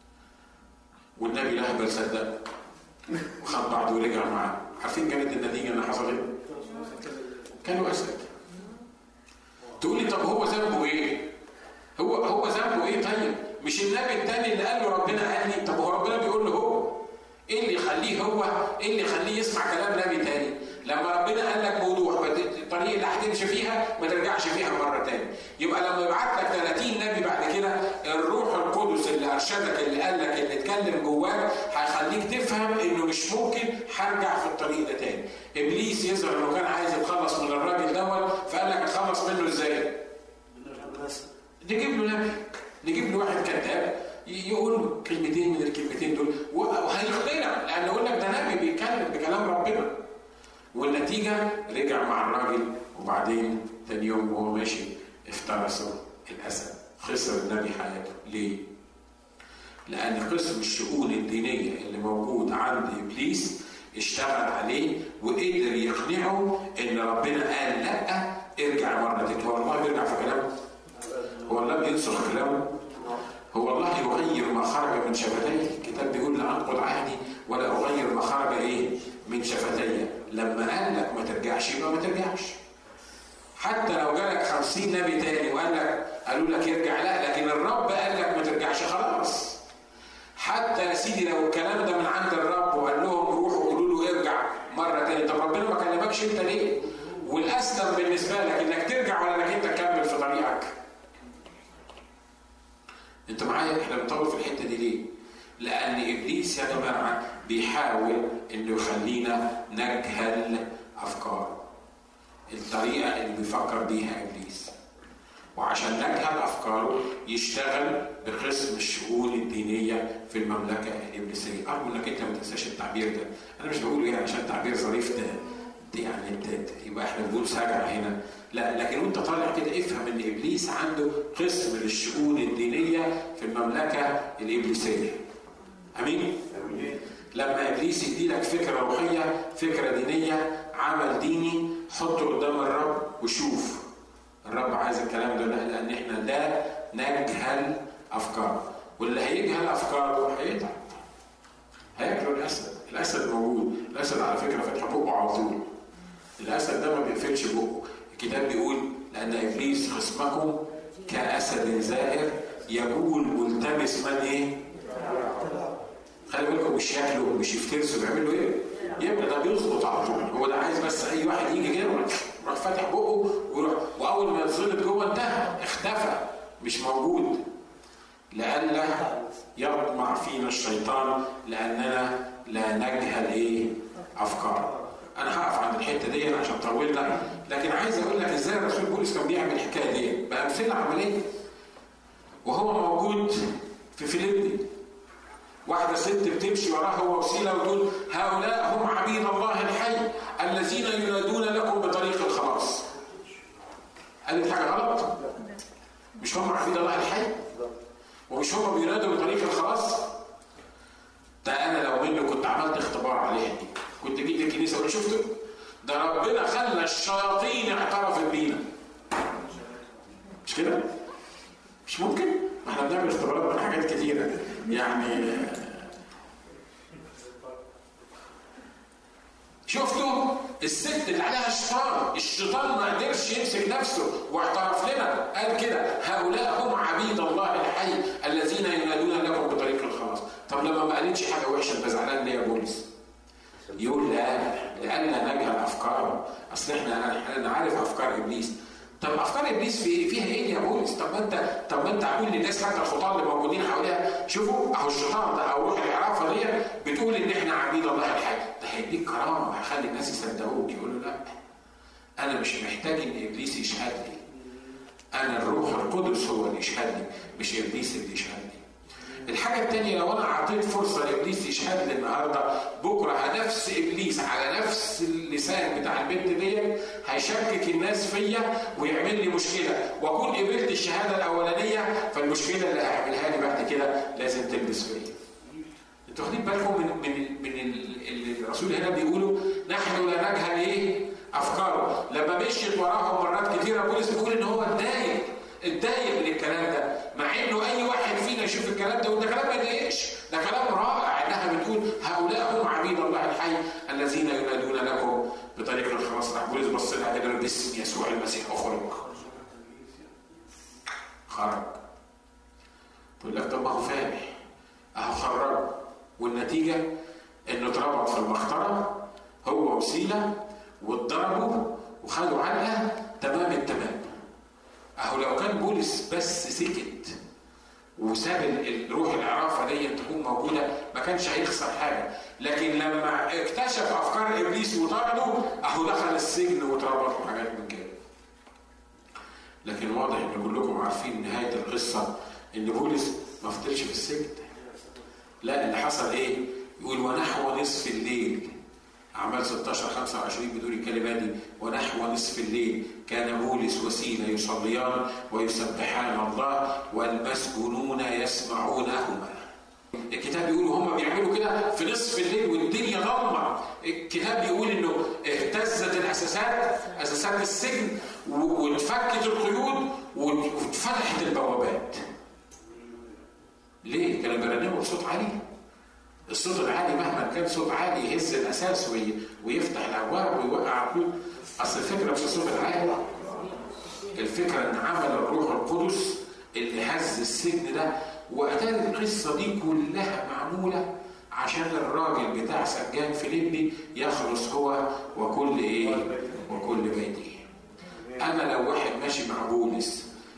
والنبي الاهبل صدق وخد بعضه ورجع معاه عارفين كانت النتيجه اللي حصلت ايه؟ كانوا اسد تقول لي طب هو ذنبه ايه؟ هو هو ذنبه ايه طيب؟ مش النبي الثاني اللي قال له ربنا قال لي طب هو ربنا بيقول له هو ايه اللي يخليه هو ايه اللي يخليه يسمع كلام نبي تاني؟ لما ربنا قال لك بوضوح الطريق اللي هتمشي فيها ما ترجعش فيها مره تاني يبقى لما يبعت لك 30 نبي بعد كده الروح القدس اللي ارشدك اللي قال لك اللي اتكلم جواك هيخليك تفهم انه مش ممكن هرجع في الطريق ده تاني ابليس يظهر انه كان عايز يتخلص من الراجل دوت فقال لك اتخلص منه ازاي؟ نجيب له نبي نجيب له واحد كذاب يقول له كلمتين من الكلمتين دول وهيقتنع لان يقول لك ده نبي بيتكلم بكلام ربنا والنتيجة رجع مع الراجل وبعدين تاني يوم وهو ماشي افترسوا الأسد خسر النبي حياته ليه؟ لأن قسم الشؤون الدينية اللي موجود عند إبليس اشتغل عليه وقدر يقنعه إن ربنا قال لأ ارجع مرة تانية هو الله بيرجع في كلامه؟ هو الله بينسخ كلامه؟ هو الله يغير ما خرج من شفتيه الكتاب بيقول لا أنقض عهدي ولا أغير ما خرج إيه؟ من شفتي لما قال لك ما ترجعش يبقى ما ترجعش حتى لو جالك خمسين نبي تاني وقال لك قالوا لك يرجع لا لكن الرب قال لك ما ترجعش خلاص حتى يا سيدي لو الكلام ده من عند الرب وقال لهم روحوا قولوا له ارجع مره تاني طب ربنا ما كلمكش انت ليه؟ والاسلم بالنسبه لك انك ترجع ولا انك انت تكمل في طريقك؟ انتوا معايا احنا بنطول في الحته دي ليه؟ لان ابليس يا جماعه بيحاول انه يخلينا نجهل افكاره الطريقه اللي بيفكر بيها ابليس وعشان نجهل افكاره يشتغل بقسم الشؤون الدينيه في المملكه الابليسيه ارجو انك انت ما تنساش التعبير ده انا مش بقوله يعني عشان تعبير ظريف ده دي يعني انت يبقى احنا بنقول سجع هنا لا لكن وانت طالع كده افهم ان ابليس عنده قسم للشؤون الدينيه في المملكه الابليسيه امين لما ابليس يديلك فكره روحيه فكره دينيه عمل ديني حطه قدام الرب وشوف الرب عايز الكلام ده لان احنا لا نجهل افكاره واللي هيجهل افكاره هيتعب هياكلوا الاسد الاسد موجود الاسد على فكره فتح بقه على طول الاسد ده ما بيقفلش بقه الكتاب بيقول لان ابليس خصمكم كاسد زائر يقول ملتمس من ايه؟ خلي بالكم مش ياكلوا مش يفترسوا بيعملوا ايه؟ يبقى ده بيظبط على طول هو ده عايز بس اي واحد يجي كده يروح فاتح بقه ويروح واول ما يتظلم جوه انتهى اختفى مش موجود لئلا يطمع فينا الشيطان لاننا لا نجهل ايه؟ افكار انا هقف عند الحته دي عشان طولنا لكن عايز اقول لك ازاي الرسول بولس كان بيعمل الحكايه دي بامثله عمليه وهو موجود في فيليبي واحدة ست بتمشي وراه هو وسيلة وتقول هؤلاء هم عبيد الله الحي الذين ينادون لكم بطريق الخلاص. قالت حاجة غلط؟ مش هم عبيد الله الحي؟ ومش هم بينادوا بطريق الخلاص؟ ده أنا لو منه كنت عملت اختبار عليها دي. كنت جيت الكنيسة وقلت شفتوا؟ ده ربنا خلى الشياطين اعترفت بينا. مش كده؟ مش ممكن؟ ما احنا بنعمل اختبارات من حاجات كتيرة يعني شفتوا الست اللي عليها شيطان الشيطان ما قدرش يمسك نفسه واعترف لنا قال كده هؤلاء هم عبيد الله الحي الذين ينادون لكم بطريق الخلاص طب لما ما قالتش حاجه وحشه انت زعلان ليه يا بولس يقول لا لأننا نجهل أفكاره أصل إحنا أنا عارف أفكار إبليس طب افكار ابليس في فيها ايه يا بولس؟ طب ما انت طب ما انت عامل للناس حتى الخطاه اللي موجودين حواليها شوفوا اهو الشيطان ده او روح العرافه دي بتقول ان احنا عبيد الله الحي ده هيديك كرامه هيخلي الناس يصدقوك يقولوا لا انا مش محتاج ان ابليس يشهد لي انا الروح القدس هو اللي يشهد لي مش ابليس اللي يشهد لي الحاجة التانية لو أنا أعطيت فرصة لإبليس يشهد لي النهاردة بكرة نفس إبليس على نفس اللسان بتاع البنت دي هيشكك الناس فيا ويعمل لي مشكلة وأكون قبلت الشهادة الأولانية فالمشكلة اللي هيعملها لي بعد كده لازم تلبس فيا. أنتوا واخدين بالكم من من من اللي الرسول هنا بيقولوا نحن لا نجهل إيه؟ أفكاره لما مشيت وراهم مرات كتيرة بولس بيقول إن هو اتضايق اتضايق من الكلام ده مع انه اي واحد فينا يشوف الكلام ده وده كلام ما يضايقش ده كلام رائع انها بتقول هؤلاء هم عبيد الله الحي الذين ينادون لكم بطريق الخلاص راح بولس بص لها كده باسم يسوع المسيح اخرج خرج تقول لك طب ما هو فامح اهو خرج والنتيجه انه اتربط في المخطره هو وسيله واتضربوا وخدوا علقه تمام التمام اهو لو كان بولس بس سكت وساب الروح العرافه دي تكون موجوده ما كانش هيخسر حاجه لكن لما اكتشف افكار ابليس وطرده اهو دخل السجن واتربط وحاجات من كده لكن واضح ان كلكم عارفين نهايه القصه ان بولس ما فضلش في السجن لا اللي حصل ايه يقول ونحو نصف الليل أعمال 16 25 بدون الكلمات دي ونحو نصف الليل كان بولس وسيلة يصليان ويسبحان الله والمسجونون يسمعونهما الكتاب بيقول هم بيعملوا كده في نصف الليل والدنيا ضلمه الكتاب بيقول انه اهتزت الاساسات اساسات السجن واتفكت القيود واتفتحت البوابات ليه؟ كانوا بيرنموا بصوت عالي الصوت العالي مهما كان صوت عالي يهز الاساس وي... ويفتح الابواب ويوقع كل اصل الفكره مش الصوت العالي الفكره ان عمل الروح القدس اللي هز السجن ده واتاري القصه دي كلها معموله عشان الراجل بتاع سجان فيليبي يخلص هو وكل ايه؟ وكل بيته. انا لو واحد ماشي مع بولس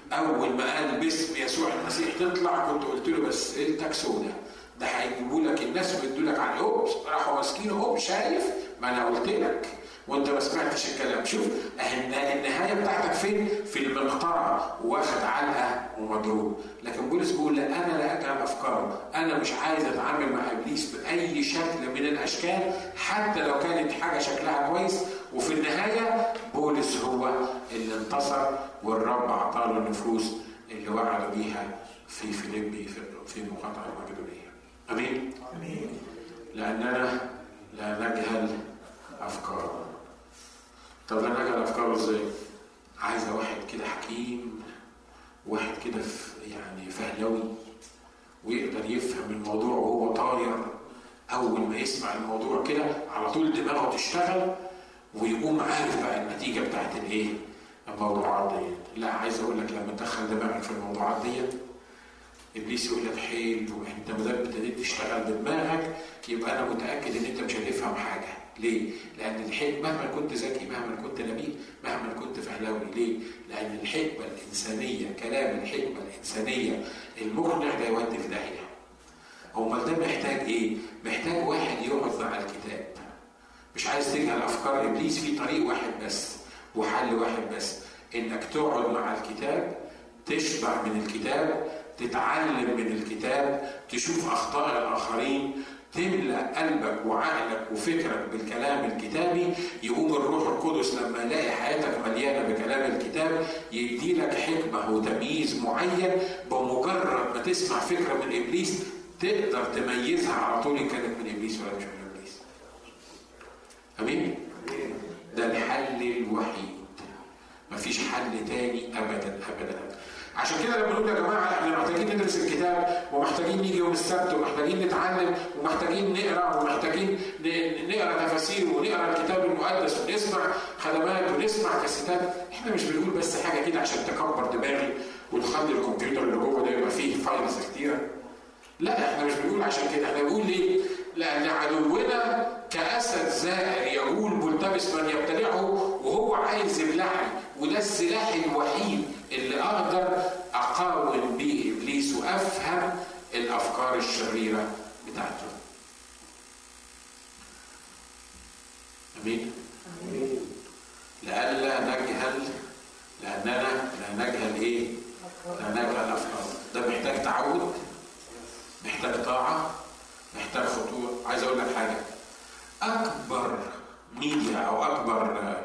اول ما قال باسم يسوع المسيح تطلع كنت قلت له بس ليلتك سودة ده هيجيبوا لك الناس ويدوا لك على اوبس راحوا ماسكينه اوب شايف ما انا قلت لك وانت ما سمعتش الكلام شوف اهي النهايه بتاعتك فين في المقطره واخد علقه ومضروب لكن بولس بيقول لا انا لا اجعل افكاره انا مش عايز اتعامل مع ابليس باي شكل من الاشكال حتى لو كانت حاجه شكلها كويس وفي النهايه بولس هو اللي انتصر والرب اعطى له النفوس اللي وعد بيها في فيليبي في في مقاطعه المقدونيه امين امين لاننا لا نجهل افكاره طب لا نجهل افكاره ازاي عايزه واحد كده حكيم واحد كده ف- يعني فهلوي ويقدر يفهم الموضوع وهو طاير اول ما يسمع الموضوع كده على طول دماغه تشتغل ويقوم عارف بقى النتيجه بتاعت الايه الموضوعات دي لا عايز اقول لك لما تدخل دماغك في الموضوعات دي ابليس يقول لك حلو انت ما دام ابتديت تشتغل بدماغك يبقى انا متاكد ان انت مش هتفهم حاجه ليه؟ لان الحكمه مهما كنت ذكي مهما كنت نبيل مهما كنت فهلاوي ليه؟ لان الحكمه الانسانيه كلام الحكمه الانسانيه المقنع ده يودي في داهيه امال ده محتاج ايه؟ محتاج واحد يقعد مع الكتاب مش عايز تجهل افكار ابليس في طريق واحد بس وحل واحد بس انك تقعد مع الكتاب تشبع من الكتاب تتعلم من الكتاب تشوف اخطاء الاخرين تملا قلبك وعقلك وفكرك بالكلام الكتابي يقوم الروح القدس لما يلاقي حياتك مليانه بكلام الكتاب يدي لك حكمه وتمييز معين بمجرد ما تسمع فكره من ابليس تقدر تميزها على طول ان كانت من ابليس ولا مش من ابليس. امين؟ ده الحل الوحيد مفيش حل تاني ابدا ابدا عشان كده لما نقول يا جماعه احنا محتاجين ندرس الكتاب ومحتاجين نيجي يوم السبت ومحتاجين نتعلم ومحتاجين نقرا ومحتاجين ن- نقرا تفاسير ونقرا الكتاب المقدس ونسمع خدمات ونسمع كاسيتات احنا مش بنقول بس حاجه كده عشان تكبر دماغي وتخلي الكمبيوتر اللي جوه ده يبقى فيه فايلز كتيره لا احنا مش بنقول عشان كده احنا بنقول ليه؟ لان عدونا كاسد زائر يقول ملتبس من يبتلعه وهو عايز يبلعني وده السلاح الوحيد اللي اقدر اقاوم بيه ابليس وافهم الافكار الشريره بتاعته. امين؟ لئلا نجهل لاننا لا نجهل ايه؟ لا نجهل افكار ده محتاج تعود محتاج طاعة محتاج خطوة عايز أقول لك حاجة أكبر ميديا أو أكبر آه،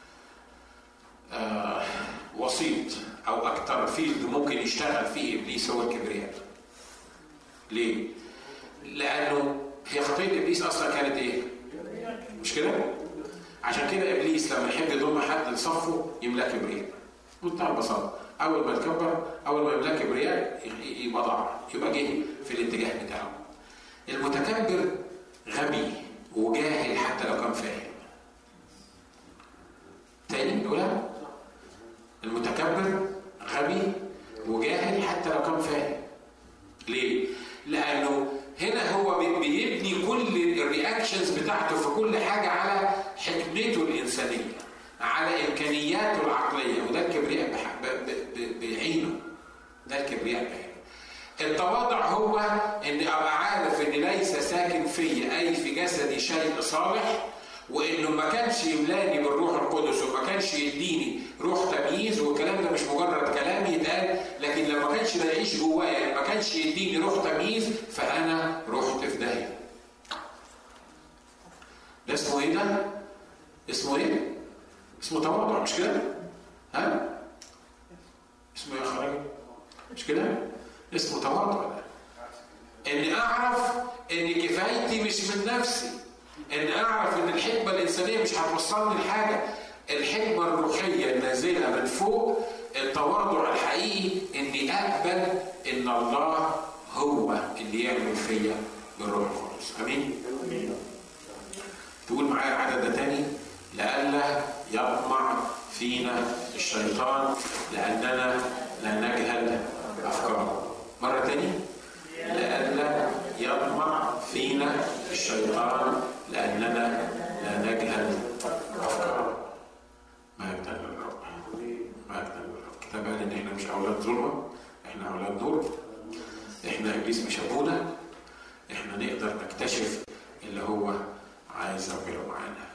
آه، وسيط أو أكتر فيلد ممكن يشتغل فيه إبليس هو الكبرياء ليه؟ لأنه هي خطية إبليس أصلا كانت إيه؟ مش كده؟ عشان كده إبليس لما يحب يضم حد لصفه يملاه كبرياء بمنتهى البساطة أول ما يتكبر أول ما يملاه كبرياء ي- يبقى ضاع يبقى جه في الاتجاه بتاعه المتكبر غبي وجاهل حتى لو كان فاهم تاني نقولها المتكبر غبي وجاهل حتى لو كان فاهم ليه؟ لأنه هنا هو بي- بيبني كل الرياكشنز بتاعته في كل حاجة على حكمته الإنسانية على إمكانياته العقلية وده الكبرياء بح- ب- ب- ب- بعينه ده الكبرياء بعينه التواضع هو ان ابقى عارف ان ليس ساكن في اي في جسدي شيء صالح وانه ما كانش يملاني بالروح القدس وما كانش يديني روح تمييز والكلام ده مش مجرد كلام يتقال لكن لما كانش ده يعيش جوايا ما كانش يديني روح تمييز فانا رحت في داهيه. ده اسمه ايه ده؟ اسمه ايه؟ اسمه تواضع مش كده؟ ها؟ اسمه ايه يا خراجي؟ مش كده؟ اسمه تواضع ده. اني اعرف ان كفايتي مش من نفسي. ان اعرف ان الحكمه الانسانيه مش هتوصلني لحاجه. الحكمه الروحيه النازله من فوق التواضع الحقيقي اني اقبل ان الله هو اللي يعمل فيا بالروح القدس. امين؟ تقول معايا العدد ده تاني لئلا يطمع فينا الشيطان لأننا لا نجهل أفكاره مرة تاني لئلا يطمع فينا الشيطان لأننا لا نجهل أفكاره مجدا للرب مجدا للرب الكتاب قال ان احنا مش اولاد ظلمه احنا اولاد نور احنا ابليس مش ابونا احنا نقدر نكتشف اللي هو عايز يعمله معانا